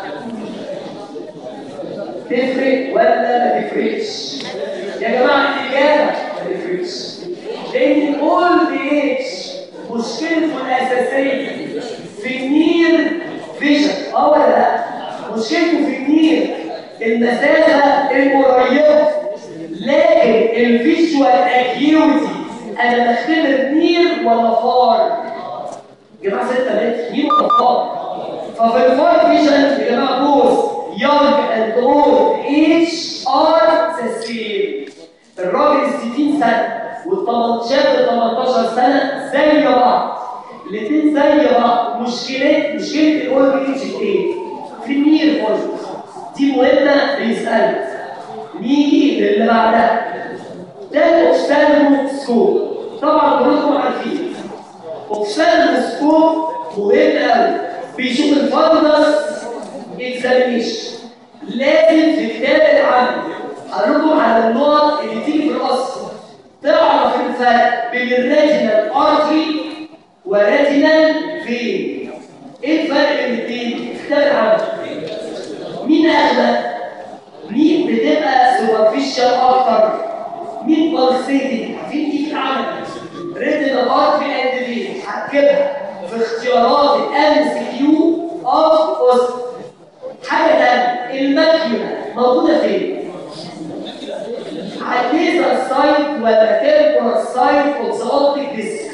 تفرق ولا ما تفرقش؟ يا جماعة الإجابة ما تفرقش لأن الأولد إيج مشكلته الأساسية في النير فيجن أه ولا لا؟ مشكلته في النير المسافة القريبة لكن الفيجوال أكيوتي أنا بختبر نير ولا فار؟ يا جماعة 6 متر نير ولا فار؟ ففي الفار فيجن يا جماعة بوز young and old age are the same الراجل 60 سنة وال شاب 18 سنة زي بعض الاثنين زي بعض مشكلة مشكلة الاولد ايج ايه؟ في النير بوينت دي مهمة بيسألك نيجي للي بعدها ده الاوفسالموسكوب طبعا كلكم عارفين اوفسالموسكوب مهم قوي بيشوف الفندس اكزامينيشن لازم في كتاب العمل هنقول على النقط اللي تيجي في الاصل تعرف الفرق بين الريتينال ارتري وريتينال فين ايه الفرق بين الاثنين في كتاب العمل مين اغلى مين بتبقى سوبرفيشال اكتر مين بالسيتنج عارفين دي في العمل ريتينال ارتري اند فين هكتبها في اختيارات الام سي كيو اوف اوست حاجة تانية الماكينة موجودة فين؟ على الليزر سايت ولا تيربورال سايت اوف ذا اوبتيك ديسك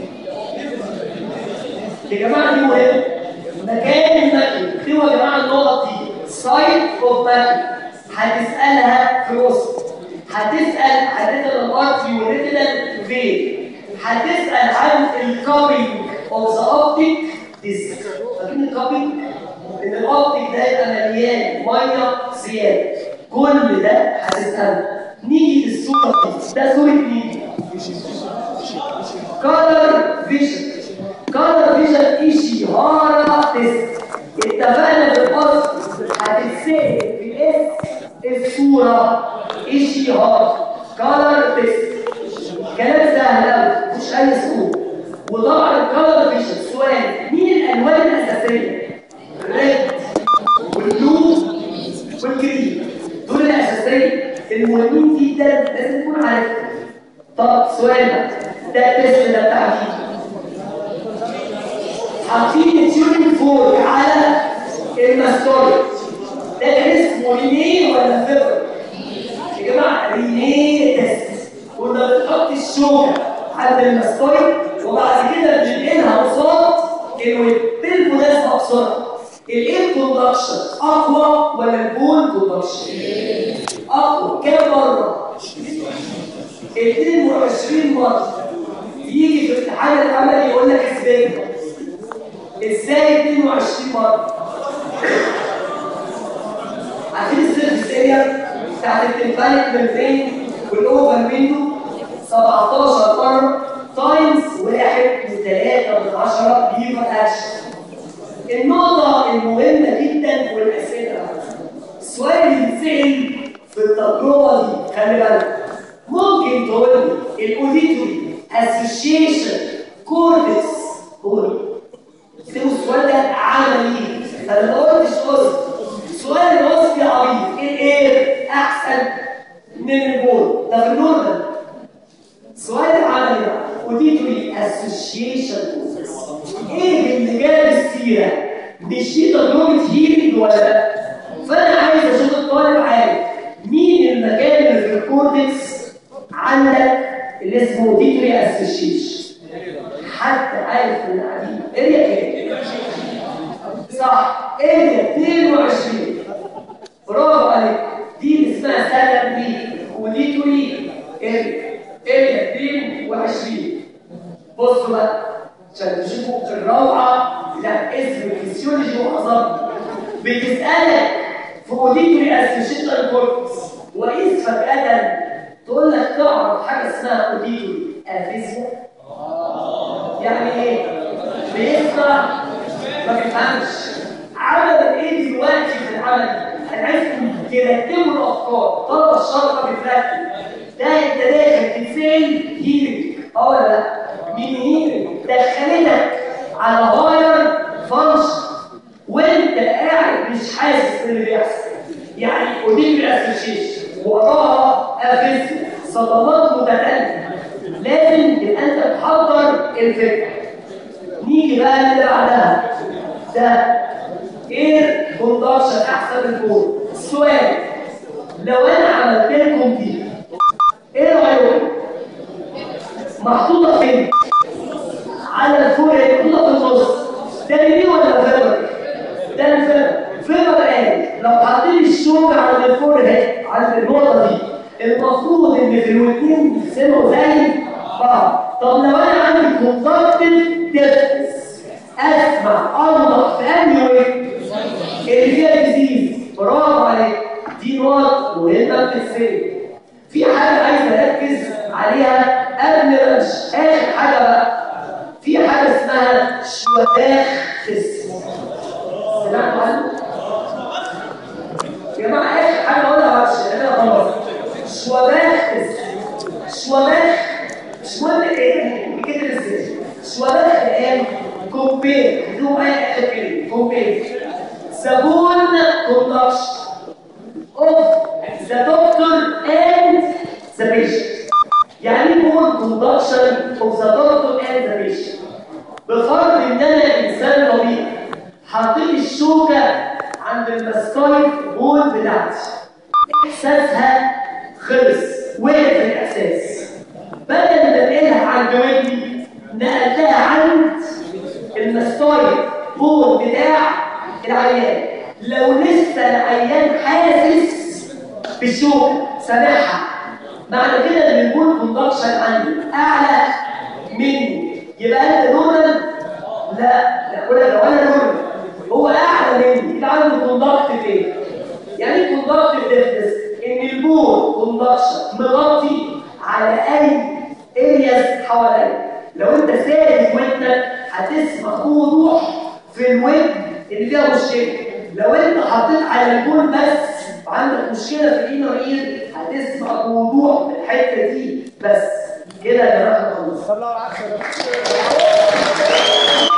يا جماعة دي مهمة مكان الماكينة اكتبوا يا جماعة النقط دي سايت اوف ماكينة هتسألها في الوسط هتسأل عن ريتنال ارتري والريتنال فين هتسأل عن الكابينج اوف ذا اوبتيك ديسك فاكرين الكابينج؟ ان الاوبتيك ده يبقى مليان ميه زياده كل ده هتساله نيجي للصوره دي ده صوره مين كولر فيجن كولر فيجن إشيهارا تيست اتفقنا في الفصل هتتسأل في الاس الصورة إشيهارا كولر تيست كلام سهل قوي مش أي صعوبة وطبعا الكولر فيجن سؤال مين الألوان الأساسية؟ ريد والبلو والجرين دول الأساسية المهمين جدا لازم تكون عارفهم طب سؤال بقى ده التست ده بتاع مين؟ حاطين التيورينج فورك على الماستويد ده كان اسمه رينيه ولا فيبر؟ يا جماعه رينيه تست كنا بنحط الشوكه عند الماستويد وبعد كده بننقلها قصاد الويب بالمناسبه بسرعه الايه كوندكشن اقوى ولا البول كوندكشن؟ اقوى كام مره؟ 22 مره يجي في امتحان العمل يقول لك ازاي ازاي 22 مره عارفين السيرفس اريا بتاعت التمبانيك ممبرين والاوفر ويندو 17 مره تايمز واحد وثلاثة من عشرة ليفر اكشن النقطة المهمة جدا والأسئلة السؤال اللي بيتسأل في التجربة دي خلي بالك ممكن تقول لي الاوديتوري اسوشيشن كورتكس هو ايه؟ اكتبوا السؤال ده عملي انا ما قلتش قصد السؤال الوصفي عبيط الايه احسن من البول ده في النورمال السؤال العملي ده اوديتوري اسوشيشن ايه اللي جاب السيره مش دي تجربه هيلينج ولا لا فانا عايز اشوف الطالب عارف مين المكان اللي في الكورتكس عندك اللي اسمه اوديتوري اسوشيشن حتى عارف ان قاعدين اريا كام صح اريا 22 برافو عليك دي اللي اسمها سكندري اوديتوري اريا اريا 22 بصوا بقى عشان تشوفوا الروعه لا اسم الفسيولوجي وعظمه بتسالك في اوديتوري اسوشيشن كورتكس وقيس فجاه تقول لك تعرف حاجه اسمها اوديتوري افيزيا يعني ايه بيسمع ما بيفهمش عمل ايه دلوقتي في العمل انا عايزكم ترتبوا الافكار طلب الشرطه بترتب ده انت داخل تتسال هيرنج اه ولا لا مين هيرنج دخلتك على هاير فانكشن وانت قاعد مش حاسس باللي بيحصل يعني اوديك اسوشيشن وراها افيزيا صدمات متتاليه لازم تبقى انت تحضر الفكره نيجي بقى اللي بعدها ده ايه كوندكشن احسن من الكور السؤال لو انا عملت لكم دي ايه رايكم محطوطه فين على الفور محطوطه في النص ده ليه ولا فيبر ده الفيبر فيبر قال لو حطيت الشوكه عند الفور عند النقطه دي المفروض ان في الاثنين يسموا زي بعض طب لو انا عندي كونتاكتيف ديفنس اسمع انضف في انهي اللي فيها ديزيز برافو عليك دي نقط مهمه بتتسال في حاجه عايز اركز عليها قبل ما اخر حاجه بقى في حاجه اسمها شوباخ خس سمعتوا عنه؟ يا جماعه اخر حاجه اقولها وحشه انا خلاص شوباخ شوباخ مش مهم ايه كده ازاي شوباخ قال كومبير بدون اي اخر كلمه كومبير سابون كوندكشن اوف ذا دكتور اند ذا بيشنت يعني ايه بقول كوندكشن اوف ذا دكتور اند ذا بيشنت بفرض ان انا انسان طبيعي حاطين الشوكه عند المسكايت بول بتاعتي احساسها خلص وقف الاحساس بدل ما انقلها عند ودني نقلتها عند المستايد بول بتاع العيان لو لسه العيان حاسس بالشوكه سامعها معنى كده ان البول كوندكشن عندي اعلى مني يبقى انت نورمال لا لا ولا لو انا نورمال هو اعلى مني يبقى عنده كوندكت فين يعني ايه كوندكت ديفنس ان البول كوندكشن مغطي على اي ارياز حواليا لو انت سايب ودنك هتسمع بوضوح في الودن اللي فيها مشكله لو انت حطيت على البول بس وعندك مشكله في الانر اير هتسمع بوضوح في الحته دي بس كده يا جماعه خلصنا طب لو العكس